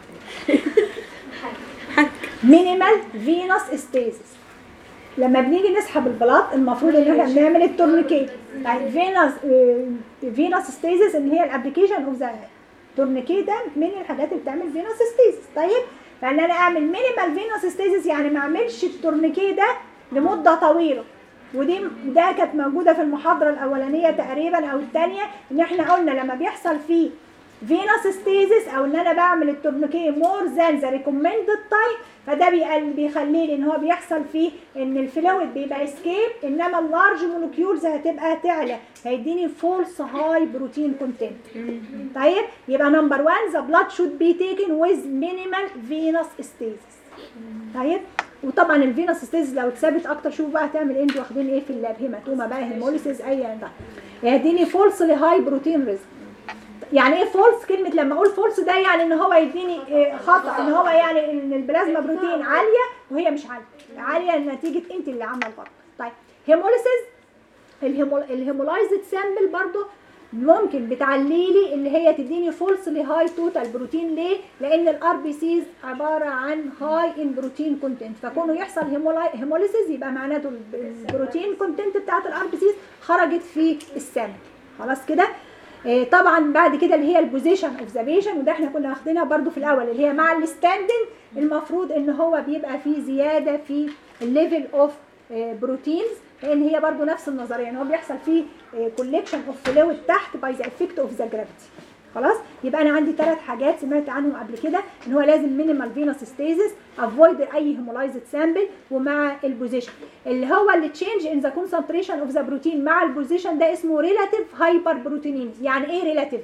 مينيمال فينوس ستيزس لما بنيجي نسحب البلاط المفروض ان احنا بنعمل التورنيكيت طيب فينوس فينوس ستيزس اللي هي الابلكيشن اوف ذا تورنيكيت ده من الحاجات اللي بتعمل فينوس ستيزس طيب فان انا اعمل مينيمال فينوس ستيزس يعني ما اعملش التورنيكيت ده لمده طويله ودي ده كانت موجوده في المحاضره الاولانيه تقريبا او الثانيه ان احنا قلنا لما بيحصل فيه فينوس ستيزس او ان انا بعمل التورنيكيه مور ذان ذا ريكومندد تايم فده بيقل- بيخليه لان هو بيحصل فيه ان الفلويد بيبقى اسكيب انما اللارج مولكيولز هتبقى تعلى هيديني فولس هاي بروتين كونتنت طيب يبقى نمبر 1 ذا بلاد شود بي تيكن ويز مينيمال فينوس ستيزس طيب وطبعا الفينوس ستيز لو اتثبت اكتر شوفوا بقى هتعمل ايه انتوا واخدين ايه في اللاب هيماتوما بقى هيموليسيس اي ده يديني فولس لهاي بروتين ريزك يعني ايه فولس كلمه لما اقول فولس ده يعني ان هو يديني إيه خطا ان هو يعني ان البلازما بروتين عاليه وهي مش عاليه عاليه نتيجه انت اللي عامله الغلط طيب هيموليسيس الهيمول الهيمولايزد سامبل برضو ممكن بتعلي لي اللي هي تديني فولس هاي توتال بروتين ليه؟ لان الار بي سيز عباره عن هاي ان بروتين كونتنت فكونه يحصل هيموليسيس يبقى معناته البروتين كونتنت بتاعت الار بي سيز خرجت في السامبل خلاص كده؟ آه، طبعا بعد كده اللي هي البوزيشن اوف ذا بيشن وده احنا كنا واخدينها برضو في الاول اللي هي مع الستاندنج المفروض ان هو بيبقى فيه زياده في الليفل اوف بروتينز لان هي برضو نفس النظريه ان هو بيحصل فيه كولكشن اوف فلويد تحت باي ذا افكت اوف ذا جرافيتي خلاص يبقى انا عندي ثلاث حاجات سمعت عنهم قبل كده ان هو لازم مينيمال فينوس ستيزس افويد اي هيمولايزد سامبل ومع البوزيشن اللي هو اللي تشينج ان ذا كونسنتريشن اوف ذا بروتين مع البوزيشن ده اسمه ريلاتيف هايبر بروتينيمز يعني ايه ريلاتيف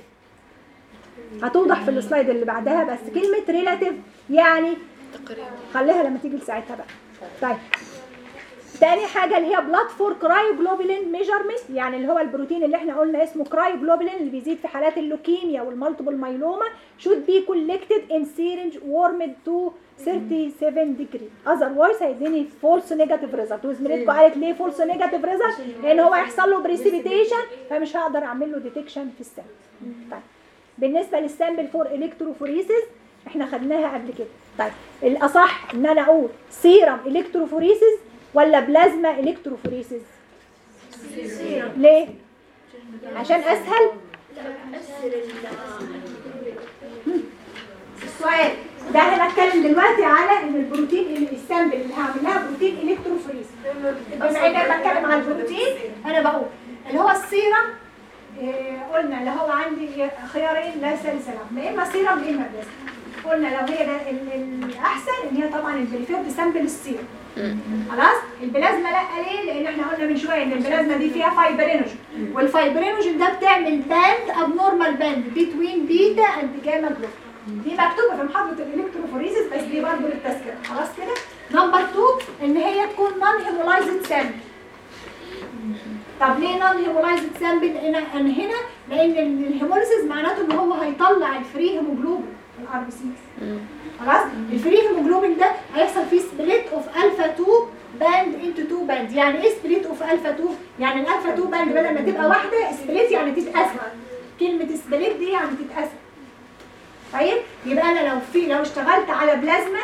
هتوضح في السلايد اللي بعدها بس كلمه ريلاتيف يعني خليها لما تيجي لساعتها بقى طيب تاني حاجه اللي هي بلاد فور كرايوجلوبولين ميجرمنت يعني اللي هو البروتين اللي احنا قلنا اسمه كرايوجلوبولين اللي بيزيد في حالات اللوكيميا والمالتيبل مايلوما should be collected in syringe warmed to 37 degree otherwise هيديني فولس نيجاتيف ريزلت وزميلتكم قالت ليه فولس نيجاتيف ريزلت لان هو هيحصل له بريسيبيتيشن فمش هقدر اعمل له ديتكشن في السامبل طيب بالنسبه للسامبل فور الكتروفوريسيس احنا خدناها قبل كده طيب الاصح ان انا اقول سيرم الكتروفوريسيس ولا بلازما الكتروفوريسيس ليه عشان اسهل السؤال ده انا بتكلم دلوقتي على ان البروتين السامبل اللي هعمل لها بروتين الكتروفوريسيس بما ان انا بتكلم على البروتين انا بقول اللي هو السيرم إيه، قلنا اللي هو عندي خيارين لا ثالث لهم يا اما سيرم يا اما بلازما قلنا لو هي ده ال- ال- الاحسن ان هي طبعا البريفيرد سامبل السيرم خلاص البلازما لا ليه لان احنا قلنا من شويه ان البلازما دي فيها فايبرينوجين والفايبرينوجين ده بتعمل باند ابنورمال باند بتوين بيتا اند جاما جلوبين دي مكتوبه في محاضره الالكتروفوريسيس بس دي برضه للتذكره خلاص كده نمبر 2 ان هي تكون نون هيمولايزد سامبل طب ليه نون هيمولايزد سامبل هنا أنا هنا لان الهيموليسيس معناته ان هو هيطلع الفري هيموجلوبين الار بي سيز خلاص الفري هيموجلوبين ده هيحصل فيه سبليت اوف الفا 2 باند انتو 2 باند يعني ايه سبليت اوف الفا 2 يعني الالفا 2 باند بدل ما تبقى واحده سبليت يعني تتقسم كلمه سبليت دي يعني تتقسم طيب يبقى انا لو في لو اشتغلت على بلازما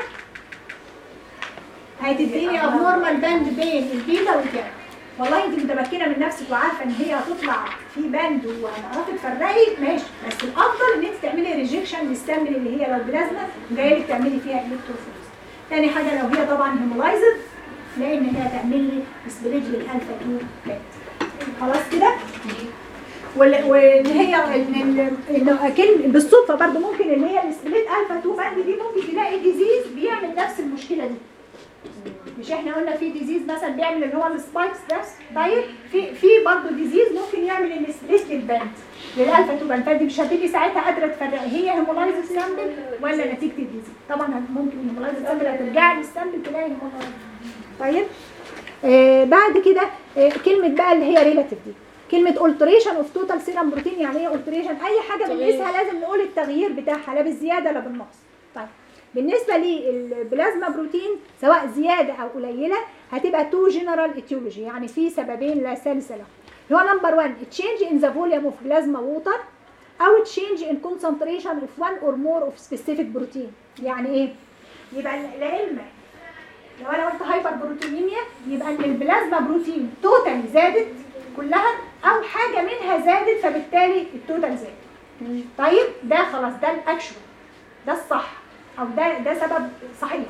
هتديني ابنورمال باند بين البيتا والجاما والله انت متمكنه من نفسك وعارفه ان هي هتطلع في باند وهتعرفي تفرقي ماشي بس الافضل ان انت تعملي ريجكشن للسامبل اللي هي لو بلازما وجايه لك تعملي فيها الكتروفورس تاني حاجه لو هي طبعا هيمولايزد لان هي هتعمل لي سبليت للالفا 2 باند خلاص كده وال- واللي هي ال- ال- انه اكن بالصدفه برضو ممكن اللي هي السبليت الفا 2 باند دي ممكن تلاقي ديزيز بيعمل نفس المشكله دي مش احنا قلنا في ديزيز مثلا بيعمل اللي هو السبايكس ده طيب في في برضه ديزيز ممكن يعمل السبليت للباند للالفا 2 باند فدي مش هتيجي ساعتها قادره تفرقي هي هيمولايز سامبل ولا نتيجه الديزيز طبعا هت- ممكن الهيمولايز سامبل هترجعي للسامبل تلاقي هيمولايز طيب آه بعد كده آه كلمه بقى اللي هي ريلاتيف دي كلمة alteration of total serum protein يعني ايه alteration؟ أي حاجة بنقيسها لازم نقول التغيير بتاعها لا بالزيادة لا بالنقص. طيب بالنسبة للبلازما بروتين سواء زيادة أو قليلة هتبقى تو جنرال etiology يعني في سببين لا ثالث لهم. اللي هو نمبر 1 change in the volume of plasma water أو change in concentration of one or more of specific protein. يعني إيه؟ يبقى لا إما لو انا قلت هايبر بروتينيميا يبقى ان البلازما بروتين توتال زادت كلها او حاجه منها زادت فبالتالي التوتال زاد طيب ده خلاص ده الاكشوال ده الصح او ده ده سبب صحيح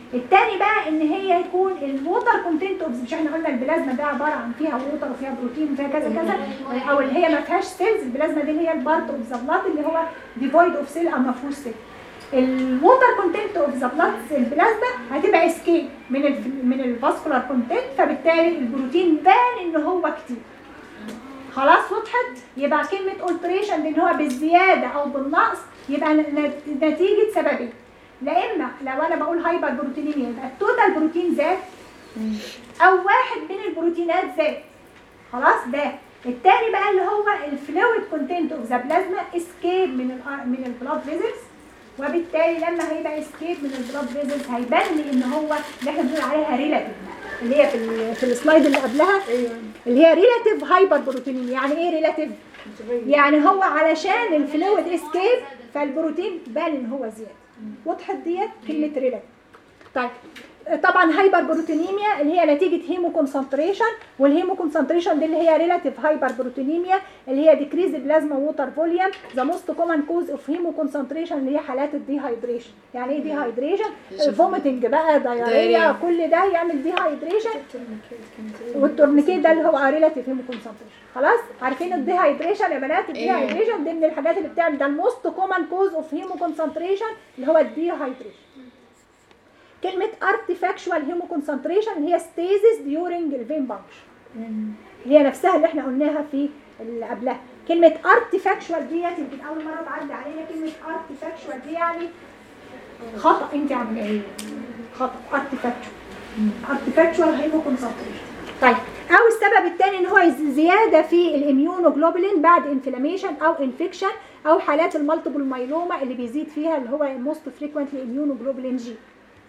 التاني بقى ان هي يكون الووتر كونتنت اوف مش احنا قلنا البلازما ده عباره عن فيها ووتر وفيها بروتين وفيها كذا كذا او اللي هي ما فيهاش سيلز البلازما دي اللي هي البارت اوف ذا بلاد اللي هو ديفويد اوف سيل او ما فيهوش سيل الووتر كونتنت اوف ذا بلاد البلازما هتبقى اسكيب من ال من الفاسكولار كونتنت فبالتالي البروتين بان ان هو كتير خلاص وضحت يبقى كلمه التريشن دي ان هو بالزياده او بالنقص يبقى ن- نتيجه سببين لا اما لو انا بقول هايبر بروتينيميا يبقى التوتال بروتين زاد او واحد من البروتينات زاد خلاص ده التاني بقى اللي هو الفلويد كونتنت اوف ذا بلازما اسكيب من ال من البلاد فيزلز وبالتالي لما هيبقى اسكيب من البلاد فيزلز هيبان لي ان هو اللي احنا بنقول عليها ريلاتيف اللي هي في ال- في السلايد اللي قبلها اللي هي ريلاتيف هايبر بروتينيميا يعني ايه ريلاتيف يعني هو علشان الفلويد اسكيب فالبروتين بان ان هو زياده وضحت ديت كلمه ريلاتيف طيب طبعا هايبر بروتينيميا اللي هي نتيجه هيمو كونسنتريشن والهيمو كونسنتريشن دي اللي هي ريلاتيف هايبر بروتينيميا اللي هي ديكريز بلازما ووتر فوليوم ذا موست كومن كوز اوف هيمو كونسنتريشن اللي هي حالات الديهايدريشن يعني ايه ديهايدريشن فوميتنج بقى دايريا Diarrhea. كل ده يعمل ديهايدريشن والتورنيكيت ده اللي هو ريلاتيف هيمو كونسنتريشن خلاص عارفين الديهايدريشن يا بنات الديهايدريشن دي من الحاجات اللي بتعمل ده الموست كومن كوز اوف هيمو كونسنتريشن اللي هو الديهايدريشن كلمة artifactual هيموكونسنتريشن اللي هي stasis during الفين function اللي هي نفسها اللي احنا قلناها في اللي قبلها كلمة artifactual ديت يمكن أول مرة تعدي علينا كلمة artifactual دي يعني خطأ أنت عاملاه خطأ artifactual artifactual هيموكونسنتريشن طيب أو السبب الثاني إن هو يز- زيادة في الاميونوجلوبولين بعد انفلاميشن أو انفكشن أو حالات المالتيبل مايلوما اللي بيزيد فيها اللي هو most frequently immunoglobulin G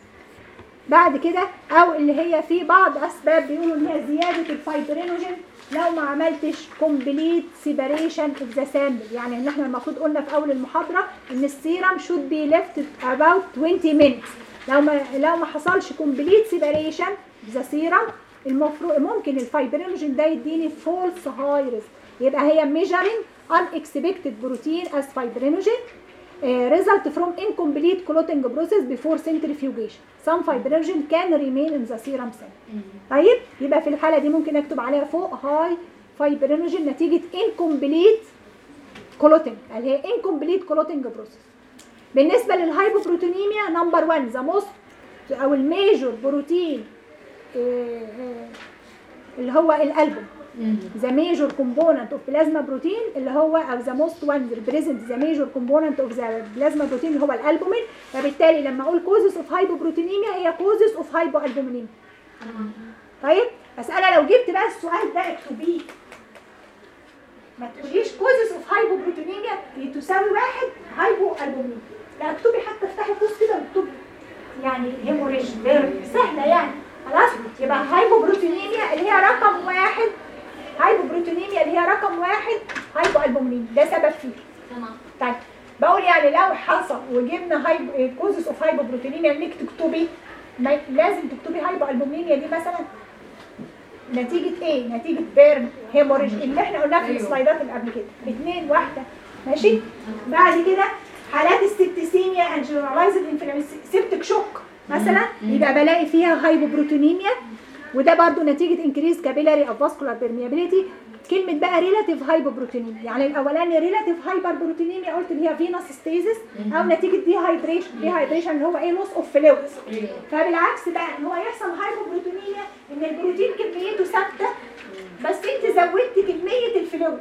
بعد كده او اللي هي في بعض اسباب بيقولوا ان هي زياده الفايبرينوجين لو ما عملتش كومبليت سيبريشن اوف ذا سامبل يعني ان احنا المفروض قلنا في اول المحاضره ان السيرم should be left about 20 minutes لو ما لو ما حصلش كومبليت سيبريشن ذا سيرم المفروض ممكن الفايبرينوجين ده يديني فولس هاي ريسك يبقى هي measuring unexpected protein as fibrinogen uh, result from incomplete clotting process before centrifugation. Some fibrinogen can remain in the serum cell. طيب يبقى في الحالة دي ممكن اكتب عليها فوق high fibrinogen نتيجة incomplete clotting اللي هي incomplete clotting process. بالنسبة للهايبوبروتينيميا نمبر 1 ذا موست او الميجور بروتين اللي هو الالبوم ذا ميجور كومبوننت اوف بلازما بروتين اللي هو او ذا موست وان ريبريزنت ذا ميجور كومبوننت اوف ذا بلازما بروتين اللي هو الالبومين فبالتالي لما اقول كوزس اوف هايبوبروتينيميا هي كوزس اوف هايبو البومينيميا طيب بس انا لو جبت بقى السؤال ده اكتبيه ما تقوليش كوزس اوف هايبوبروتينيميا تساوي واحد هايبو البومينيميا لا اكتبي حتى افتحي قوس كده واكتبي يعني هيموريج بيرن سهله يعني خلاص يبقى هايبوبروتينيميا اللي هي رقم واحد هايبوبروتينيميا اللي هي رقم واحد هايبو البومينيميا ده سبب فيه تمام طيب بقول يعني لو حصل وجبنا هايبو كوزس اوف هايبوبروتينيميا انك تكتبي ما لازم تكتبي هايبو البومينيميا دي مثلا نتيجة ايه؟ نتيجة بيرن هيموريج اللي احنا قلناه في السلايدات اللي قبل كده اثنين واحدة ماشي؟ بعد كده حالات السبتسيميا اند جنرالايزد سيبتك شوك مثلا يبقى بلاقي فيها هايبوبروتينيميا وده برضو نتيجة انكريز كابيلاري او فاسكولار بيرميابيليتي كلمة بقى ريلاتيف هايبوبروتينيميا يعني الاولاني ريلاتيف هايبر بروتينيميا قلت اللي هي فينوس ستيزس او نتيجة دي هايدريشن دي هايدريشن اللي هو ايه لوس اوف فلويدز فبالعكس بقى ان هو يحصل هايبوبروتينيميا ان البروتين كميته ثابتة بس انت زودت كمية الفلويد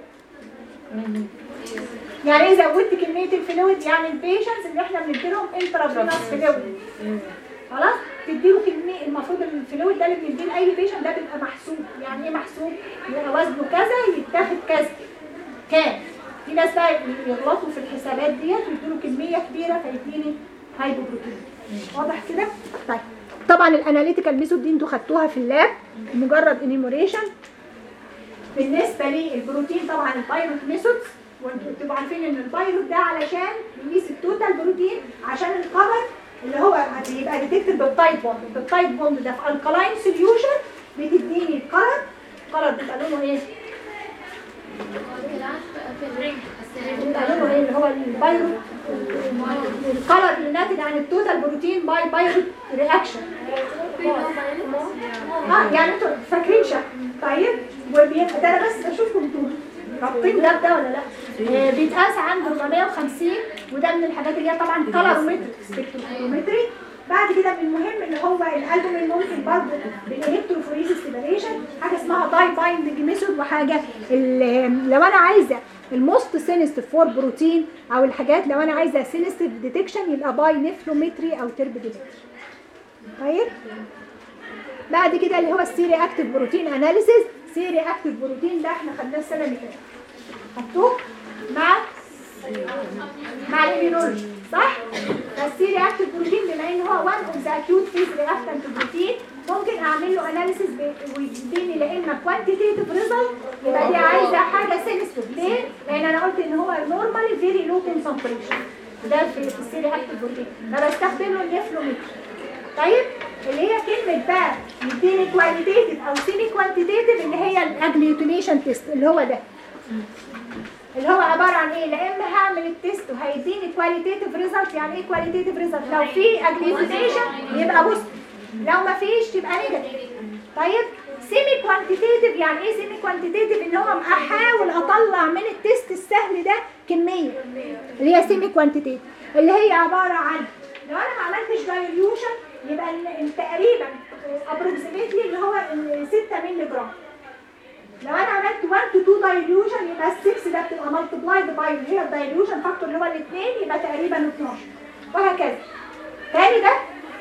يعني ايه زودت كمية الفلويد يعني البيشنتس اللي احنا بنديلهم انترافينوس فلويد خلاص تديله كميه المفروض الفلويد ده اللي بنديه لاي بيشنت ده بيبقى محسوب يعني ايه محسوب يبقى وزنه كذا يتاخد كذا كام في ناس بقى يغلطوا في الحسابات ديت ويديله كميه كبيره فيديني هايبوبروتين واضح كده طيب طبعا الاناليتيكال ميثود دي انتوا خدتوها في اللاب مجرد انيموريشن بالنسبه للبروتين طبعا البايروت ميثودز وانتوا تبقوا عارفين ان البايروت ده علشان يقيس التوتال بروتين عشان الكفر اللي هو بيبقى ديتكتد بالتايب بوند التايب بوند ده في الكلاين سوليوشن بتديني الكلر الكلر بيبقى لونه ايه؟ الكلام في الرينج بيبقى لونه ايه اللي هو البايروت الكلر اللي ناتج عن التوتال بروتين باي باي رياكشن اه يعني انتوا فاكرين شكل طيب وبيبقى ده انا بس بشوفكم انتوا رابطين ده بده ولا لا آه، بيتقاس عند 450 وده من الحاجات اللي هي طبعا كلرومتري سبكترومتري بعد كده من المهم ان هو الالبومين ممكن برضه بالالكتروفوريزيس سيبريشن حاجه اسمها داي بايندنج ميثود وحاجه ال- لو انا عايزه الموست سينستيف فور بروتين او الحاجات لو انا عايزه سينستيف ديتكشن يبقى باي نفلومتري او تربيدومتري طيب بعد كده اللي هو السيري اكتيف بروتين اناليسيز سيري اكتيف بروتين ده احنا خدناه السنه اللي فاتت حطوه مع مع الاميونولوجي صح؟ فالسيري اكتيف بروتين بما ان هو وان اوف ذا اكيوت فيز رياكتنت بروتين ممكن اعمل له اناليسيس ويديني لا اما كوانتيتيف ريزلت يبقى دي عايزه حاجه سينستيف ليه؟ لان انا قلت ان هو نورمالي فيري لو كونسنتريشن ده في في السيري اكتيف بروتين فبستخدم له النفلومتر طيب اللي هي كلمة بقى يديني كواليتيتيف او سيمي كوانتيتيف اللي هي الاجليوتينيشن تيست اللي هو ده اللي هو عبارة عن ايه؟ لا اما هعمل التيست وهيديني كواليتيتيف ريزلت يعني ايه كواليتيتيف ريزلت؟ لو في اجليوتينيشن يبقى بص لو ما فيش تبقى نيجاتيف طيب سيمي كوانتيتيف يعني ايه سيمي كوانتيتيف ان هو احاول اطلع من التيست السهل ده كميه اللي هي سيمي كوانتيتيف اللي هي عباره عن لو انا ما عملتش دايليوشن يبقى ال- ال- تقريبا ابروكسيميتلي اللي هو ال 6 مللي جرام لو انا عملت 1 تو 2 دايليوشن يبقى ال 6 ده بتبقى مالتبلايد باي اللي هي الدايليوشن فاكتور اللي هو الاثنين يبقى تقريبا 12 وهكذا تاني ده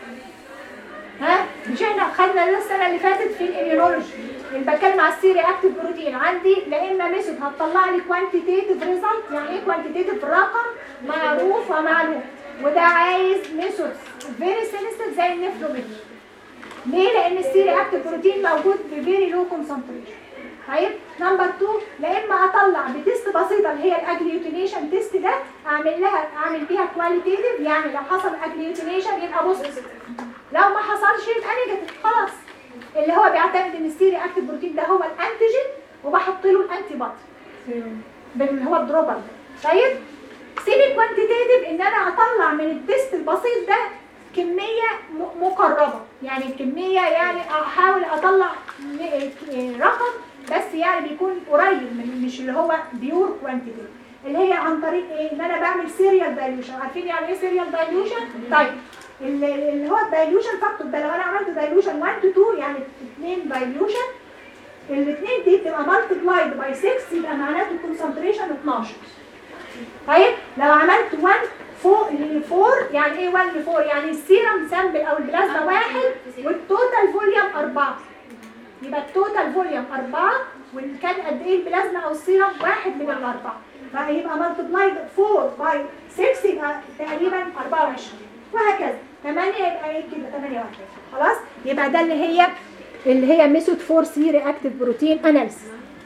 ها مش احنا خدنا ده السنه اللي فاتت في الاميونولوجي اللي بتكلم على السيري اكتيف بروتين عندي لا اما ميثود هتطلع لي كوانتيتيف ريزلت يعني ايه كوانتيتيف رقم معروف ومعلوم وده عايز ميثود فيري سينستيف زي النفلومتر ليه؟ لان السيري اكتيف بروتين موجود بفيري لو كونسنتريشن طيب نمبر 2 لا اما اطلع بتست بسيطه اللي هي الاجليوتينيشن تيست ده اعمل لها اعمل بيها كواليتيتيف يعني لو حصل اجليوتينيشن يبقى بص لو ما حصلش يبقى نيجاتيف خلاص اللي هو بيعتمد ان السيري اكتيف بروتين ده هو الانتيجين وبحط له الانتي بودي اللي هو الدروبر ده طيب سيمي كوانتيتيف ان انا اطلع من التيست البسيط ده كميه م- مقربه يعني الكميه يعني احاول اطلع م- رقم بس يعني بيكون قريب من مش اللي هو بيور كوانتيتيف اللي هي عن طريق ايه ان انا بعمل سيريال دايلوشن عارفين يعني ايه سيريال دايلوشن طيب ال- اللي هو الدايلوشن فاكتور ده لو انا عملت دايلوشن 1 تو 2 يعني 2 دايلوشن الاثنين دي بتبقى مالتبلايد باي 6 يبقى معناته الكونسنتريشن 12 طيب لو عملت 1 فوق ل 4 يعني ايه 1 ل 4 يعني السيرم سامبل او البلازما واحد والتوتال فوليوم 4 يبقى التوتال فوليوم 4 وان كان قد ايه البلازما او السيرم واحد من الاربعه فيبقى مالتبلايد 4 باي 6 يبقى تقريبا 24 وهكذا 8 يبقى ايه كده 48 خلاص يبقى ده اللي هي اللي هي ميثود فور سي رياكتيف بروتين اناليسيس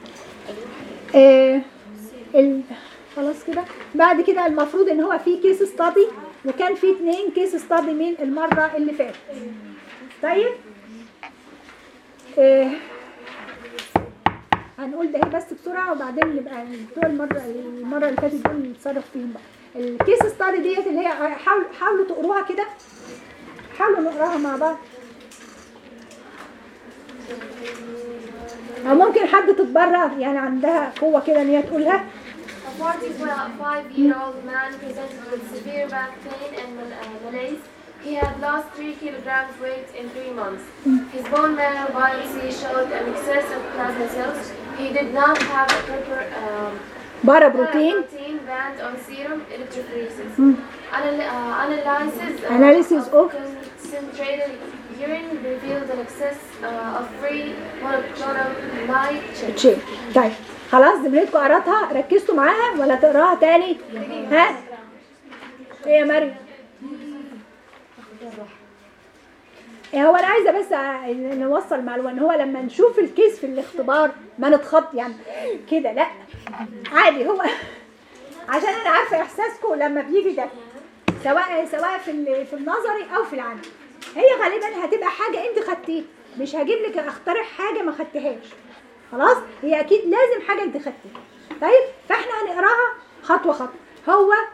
آه ال... خلاص كده بعد كده المفروض ان هو في كيس ستادي وكان في اتنين كيس ستادي من المره اللي فاتت طيب آه هنقول ده ايه بس بسرعه وبعدين نبقى بتوع المره المره اللي فاتت دول نتصرف فيهم بقى الكيس ستادي ديت اللي هي حاولوا حاولوا تقروها كده حاولوا نقراها مع بعض او ممكن حد تتبرع يعني عندها قوه كده ان هي تقولها A 45-year-old man presented with severe back pain and mal- uh, malaise. He had lost 3 kilograms weight in 3 months. His bone marrow biopsy showed an excess of plasma cells. He did not have a proper um, بارا بروتين protein band on serum electrophoresis. Anal- uh, analysis, uh, Analysis of- concentrated urine revealed an excess uh, of free monoclonal light chain. تشيل طيب خلاص زميلتكم قراتها ركزتوا معاها ولا تقراها تاني ها ايه يا مريم إيه هو انا عايزه بس ع- نوصل معلومه ان هو لما نشوف الكيس في الاختبار ما نتخض يعني كده لا عادي هو عشان انا عارفه احساسكم لما بيجي ده سواء سواء في ال- في النظري او في العملي هي غالبا هتبقى حاجه انت خدتيها مش هجيب لك اقترح حاجه ما خدتهاش خلاص هي اكيد لازم حاجه انت خدتيها طيب فاحنا هنقراها خطوه خطوه هو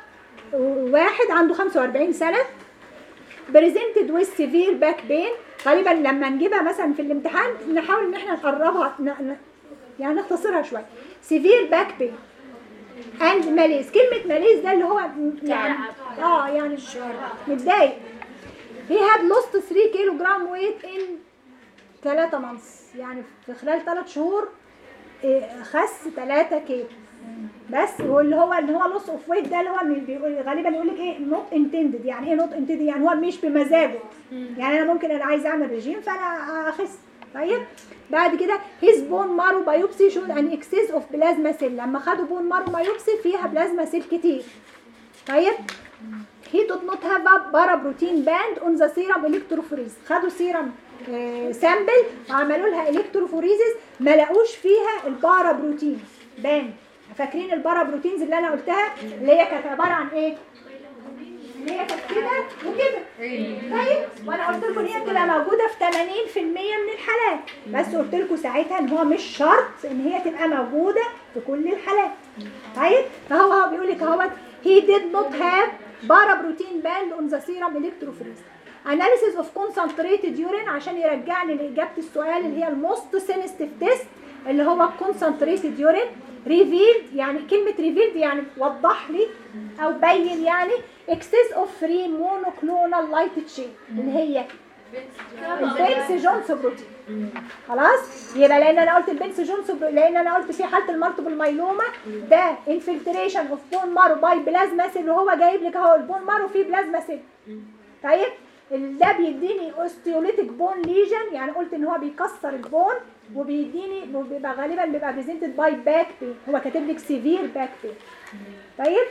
واحد عنده 45 سنه بريزنتد ويز سيفير باك بين غالبا لما نجيبها مثلا في الامتحان نحاول ان احنا نقربها ن... ن... يعني نختصرها شويه سيفير باك بين اند ماليز كلمه ماليز ده اللي هو يعني اه يعني متضايق he had lost 3 كيلو جرام weight in 3 months يعني في خلال 3 شهور إيه، خس 3 كيلو بس واللي هو اللي هو لوس اوف ويت ده اللي هو اللي بيقول غالبا يقول لك ايه نوت انتندد يعني ايه نوت انتندد يعني هو مش بمزاجه يعني انا ممكن انا عايز اعمل ريجيم فانا اخس طيب بعد كده هيز بون مارو بايوبسي شود ان اكسس اوف بلازما سيل لما خدوا بون مارو بايوبسي فيها بلازما سيل كتير طيب he did not have a paraprotein band on the serum electrophoresis خدوا سيرم سامبل وعملوا لها الكتروفوريزز ما لقوش فيها البارابروتين باند فاكرين البارابروتينز اللي انا قلتها اللي هي كانت عباره عن ايه اللي هي كانت كده وكده طيب وانا قلت لكم ان هي بتبقى موجوده في 80% من الحالات بس قلت لكم ساعتها ان هو مش شرط ان هي تبقى موجوده في كل الحالات طيب فهو هو بيقول لك اهوت he did not have paraprotein band on the serum electrophoresis analysis of concentrated urine عشان يرجعني لاجابه السؤال اللي هي الموست sensitive test اللي هو concentrated urine revealed يعني كلمه revealed يعني وضح لي او بين يعني excess of free monoclonal light chain اللي هي البنس جونز بروتين خلاص يبقى لان انا قلت البنس جونز برو- لان انا قلت في حاله المالتيبل مايلوما ده انفلتريشن اوف بون مارو باي بلازما سيل وهو جايب لك اهو البون مارو فيه بلازما سيل طيب ال- ده بيديني اوستيوليتيك بون ليجن يعني قلت ان هو بيكسر البون وبيديني وبيبقى غالبا بيبقى بريزنتد باي باك بين هو كاتب لك سيفير باك بين طيب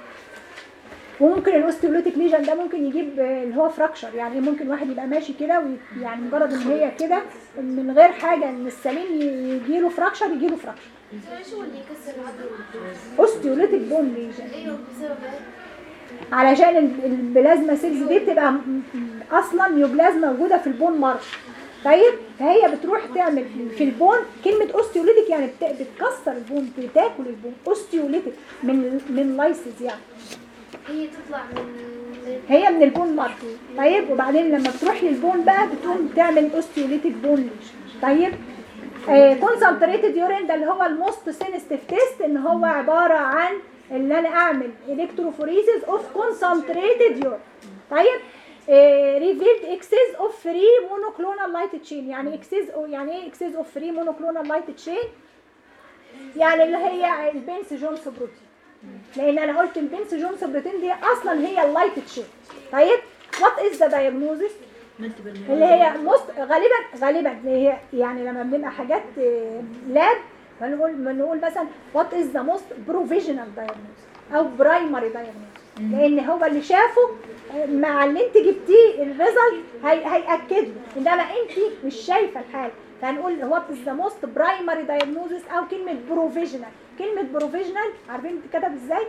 وممكن الاوستيوليتيك ليجن ده ممكن يجيب آه، اللي هو فراكشر يعني ممكن واحد يبقى ماشي كده وي- يعني مجرد ان هي كده من غير حاجه ان السليم يجي له فراكشر يجي له فراكشر شو اللي يكسر العظم؟ اوستيوليتيك بون ليجن ايوه بسبب ايه؟ علشان ال- البلازما سيلز دي بتبقى م- م- اصلا نيوبلازما موجوده في البون مارش طيب فهي بتروح تعمل في البون كلمه اوستيوليتيك يعني بت- بتكسر البون بتاكل البون اوستيوليتيك من من لايسيس يعني هي تطلع من من- هي من البون مارك طيب وبعدين لما بتروح للبون بقى بتقوم تعمل اوستيوليتيك بون ليشن طيب كونسنتريتد يورين ده اللي هو الموست سينستيف تيست ان هو عباره عن ان انا اعمل الكتروفوريسيس اوف كونسنتريتد يورين طيب ريفيلد اكسس اوف فري مونوكلونال لايت تشين يعني اكسس يعني ايه اكسس اوف فري مونوكلونال لايت تشين يعني اللي هي البنس جونز بروتين لان انا قلت البنس جونز بروتين دي اصلا هي اللايت تشين طيب وات از ذا دايجنوزس اللي هي موست غالبا غالبا اللي هي يعني لما بنبقى حاجات لاب بنقول بنقول مثلا وات از ذا موست بروفيجنال دايجنوز او برايمري دايجنوز لان هو اللي شافه آه، مع اللي انت جبتيه الريزلت هي هياكد له انما انت مش شايفه الحاله فهنقول وات از ذا موست برايمري دايجنوزس او كلمه بروفيجنال كلمه بروفيجنال عارفين بتتكتب ازاي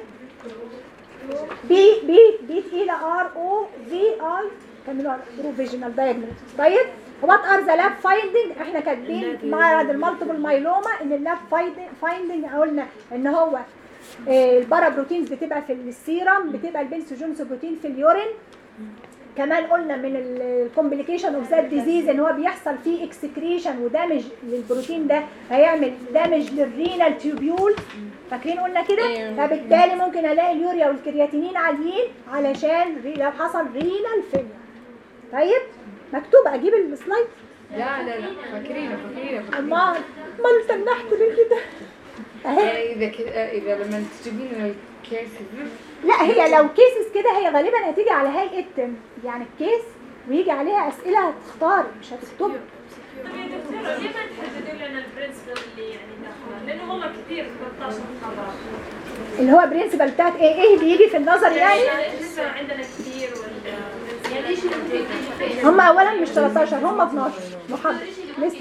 بي بي بي تقيلة ار او في اي كملوا بروفيجنال دايجنوز طيب وات ار ذا لاب فايندنج احنا كاتبين معرض المالتيبل مايلوما ان اللاب فايندنج قلنا ان هو آه، البارا بروتينز بتبقى في السيرم بتبقى البنس جونز بروتين في اليورين كمان قلنا من الكومبليكيشن اوف ذات ديزيز ان هو بيحصل فيه اكسكريشن ودامج للبروتين ده هيعمل دامج للرينال تيوبيول فاكرين قلنا كده فبالتالي ممكن الاقي اليوريا والكرياتينين عاليين علشان ري- لو حصل رينال فيلير طيب مكتوب اجيب السلايد لا لا لا فاكرينه فاكرينه امال امال تنحتوا ليه كده اهي اذا كده اذا لما تجيبين الكيس لا هي لو كيسز كده هي غالبا هتيجي على هيئه يعني الكيس ويجي عليها اسئله هتختاري مش هتكتبي طب يا دكتورة ليه ما تحددوا لنا البرنسبل اللي يعني داخله؟ لأنه والله كثير 13 محاضرة اللي هو برنسبل بتاعت ايه ايه اللي يجي في النظر يعني يعني لسه عندنا كثير ولا يعني ايش هم اولا مش 13 هم 12 محاضره لسه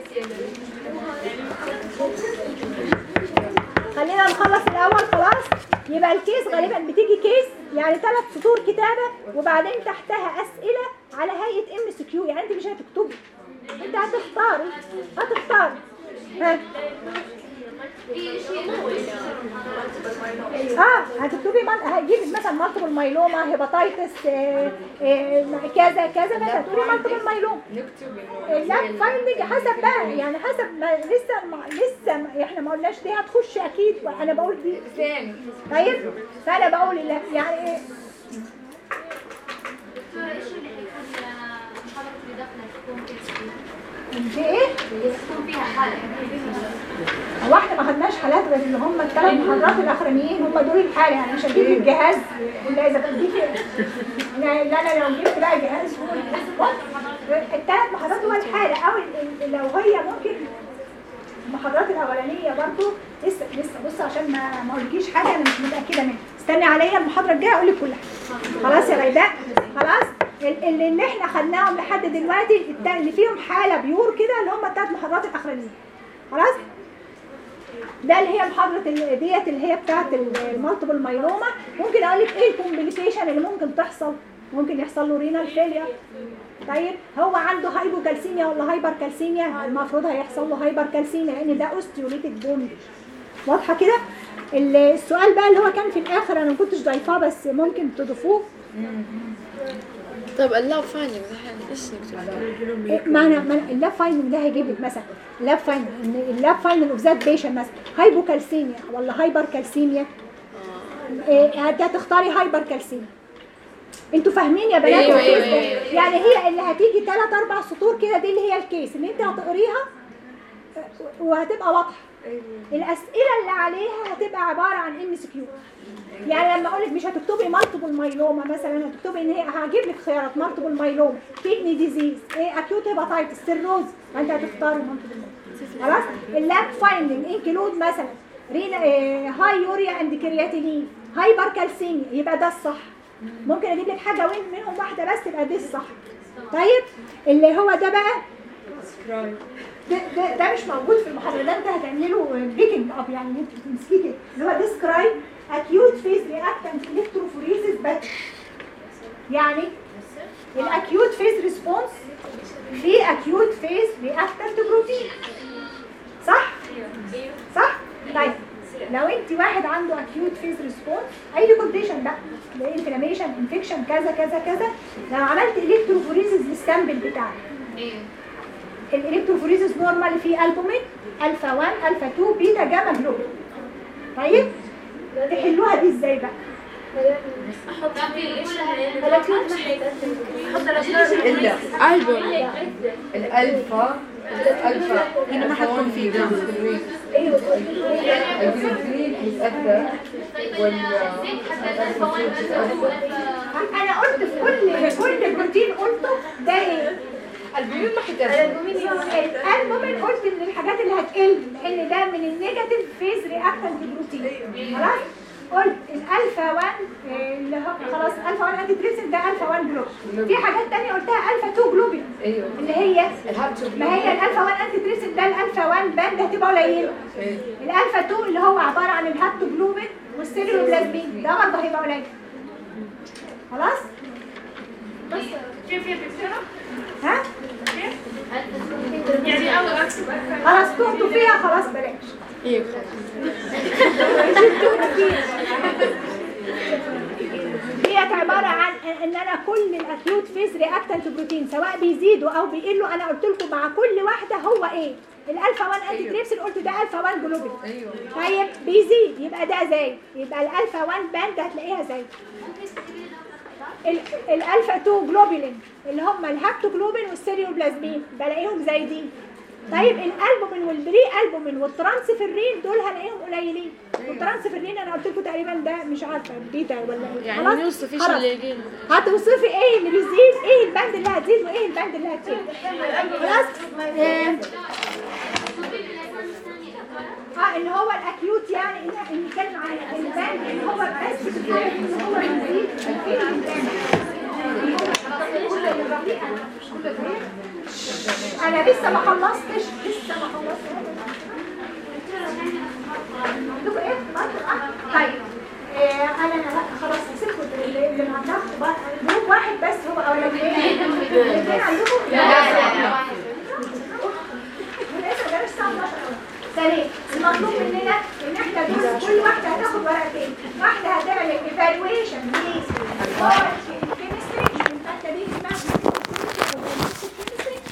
خلينا نخلص الاول خلاص يبقى الكيس غالبا بتيجي كيس يعني ثلاث سطور كتابه وبعدين تحتها اسئله على هيئه ام اس كيو يعني انت مش هتكتبي انت هتختاري هتختاري ها في شيء اه هتكتبي من... هتجيبي مثلا مالتيبل مايلوما هيباتيتس آه، آه، كذا كذا بس هتقولي مالتيبل مايلوما نكتب إنه لا فايندنج حسب بقى يعني حسب ما لسه ما لسه ما احنا ما قلناش دي هتخش اكيد انا بقول دي ثاني طيب فانا بقول لا يعني إيه؟ دكتورة ايش اللي حيكون محاضرة بداخلة تكون دي ايه تكون فيها حالة هو احنا ما خدناش حالات غير اللي هم الثلاث محاضرات الاخرانيين هم دول الحاله يعني مش هجيب الجهاز الا اذا كان دي يعني لا انا لو جبت بقى جهاز الثلاث محاضرات هو الحاله او ال- ال- لو هي ممكن المحاضرات الاولانيه برضو لسه لسه بص عشان ما ما اقولكيش حاجه انا مش متاكده منها استني عليا المحاضره الجايه اقول لك كل حاجه خلاص يا غيداء خلاص ال- اللي اللي احنا خدناهم لحد دلوقتي الت- اللي فيهم حاله بيور كده اللي هم الثلاث محاضرات الاخرانيين خلاص ده اللي هي محاضره ال- ديت اللي هي بتاعه المالتيبل مايلوما ممكن اقول لك ايه الكومبليكيشن اللي ممكن تحصل ممكن يحصل له رينال فيلير طيب هو عنده هايبوكالسيميا ولا هايبر كالسيميا المفروض هيحصل له هايبر كالسيميا لان ده اوستيوليتيك بوند واضحه كده ال- السؤال بقى اللي هو كان في الاخر انا ما كنتش ضايفاه بس ممكن تضيفوه طيب اللاب فايندنج الحين ايش نكتب؟ إيه، معنى معنى اللاب فايندنج ده هيجيب لك مثلا اللاب فايندنج ان اللاب فايندنج اوف ذات بيشن مثلا هايبوكالسيميا ولا هايبر كالسيميا إيه، هت- هتختاري هايبر كالسيميا انتوا فاهمين يا بنات أيوة، الكيس أيوة، ده؟ أيوة. يعني هي اللي هتيجي ثلاث اربع سطور كده دي اللي هي الكيس اللي انت هتقريها آه، وهتبقى واضحه الاسئله اللي عليها هتبقى عباره عن ام اس كيو يعني لما اقول لك مش هتكتبي مالتيبل مايلوما مثلا هتكتبي ان هي هجيب لك خيارات مالتيبل مايلوما كيدني ديزيز ايه اكيوت هيباتايتس سيروز فانت هتختاري مالتيبل مايلوما خلاص اللاب فايندنج انكلود مثلا رينا هاي يوريا اند كرياتينين هايبر كالسيميا يبقى ده الصح ممكن اجيب لك حاجه وين منهم واحده بس تبقى دي الصح طيب اللي هو ده بقى ده, ده, ده مش موجود في المحاضره ده انت هتعملي له بيكنج اب يعني انت بتمسكيه كده اللي هو ديسكرايب اكيوت فيز رياكتنت الكتروفوريسيس باتش يعني الاكيوت فيز ريسبونس في اكيوت فيز رياكتنت بروتين صح صح طيب لو انت واحد عنده اكيوت فيز ريسبونس اي كونديشن بقى انفلاميشن انفكشن كذا كذا كذا لو عملت الكتروفوريسيس للسامبل بتاعك الالكتروفوريسيس نورمال فيه البومين الفا 1 الفا 2 بيتا جاما جلوبين طيب تحلوها دي ازاي بقى إلا البوم الألفا الألفا هنا ما حتكون في جرام الجلوبين يتأثر وال انا قلت في كل كل بروتين قلته ده ايه البيوم ما حتأثر المهم قلت من الحاجات اللي هتقل لان ده من النيجاتيف فيز رياكتنت بروتين خلاص قلت الالفا 1 آه، اللي هو خلاص الفا 1 انتي تريسن ده الفا 1 جلوبين في حاجات تانية قلتها الفا 2 جلوبين أيوه اللي هي الهابتو ما هي الالفا 1 انتي تريسن ده الالفا 1 باند هتبقى قليله إيه. الالفا 2 اللي هو عباره عن الهابتوجلوبين والسيلولوبلازمين ده برضه هيبقى قليل خلاص كيف يا دكتورة؟ ها يعني أول أكتب خلاص تهتوا فيها خلاص بلاش ايوه ديت عباره عن ان انا كل الاكيوت فيز رياكتنت بروتين سواء بيزيدوا او بيقلوا انا قلت لكم مع كل واحده هو ايه الالفا 1 انتي تريبسين قلت ده الفا 1 جلوبين أيوه طيب بيزيد يبقى ده زايد يبقى الالفا 1 باند هتلاقيها زايد ال- الالفا 2 جلوبولين اللي هم الهابتوجلوبين والسيريوبلازمين بلاقيهم زايدين طيب الالبومين والبري البومين والترانسفيرين دول هلاقيهم قليلين والترانسفيرين انا قلت لكم تقريبا ده مش عارفه بيتا ولا ايه يعني خلاص؟ نوصف ايش خلاص. اللي يقل هتوصفي ايه اللي بيزيد ايه البند اللي هتزيد وايه البند اللي هتزيد خلاص آه، اه اللي هو الاكيوت يعني ان إن نتكلم عن البند اللي هو بس بتتكلم ان هو بيزيد في البند انا لسه ما خلصتش لسه ما خلصتش عندكم ايه آه، طيب آه، انا أنا خلاص هسيبكم اللي اللي مع الضغط بقى جروب واحد بس هو اولانيين الاثنين عندكم لا لا لسه ده مش الساعه 12 ثانيا المطلوب مننا ان احنا ندرس كل واحده هتاخد ورقتين واحده هتعمل ايفالويشن بيس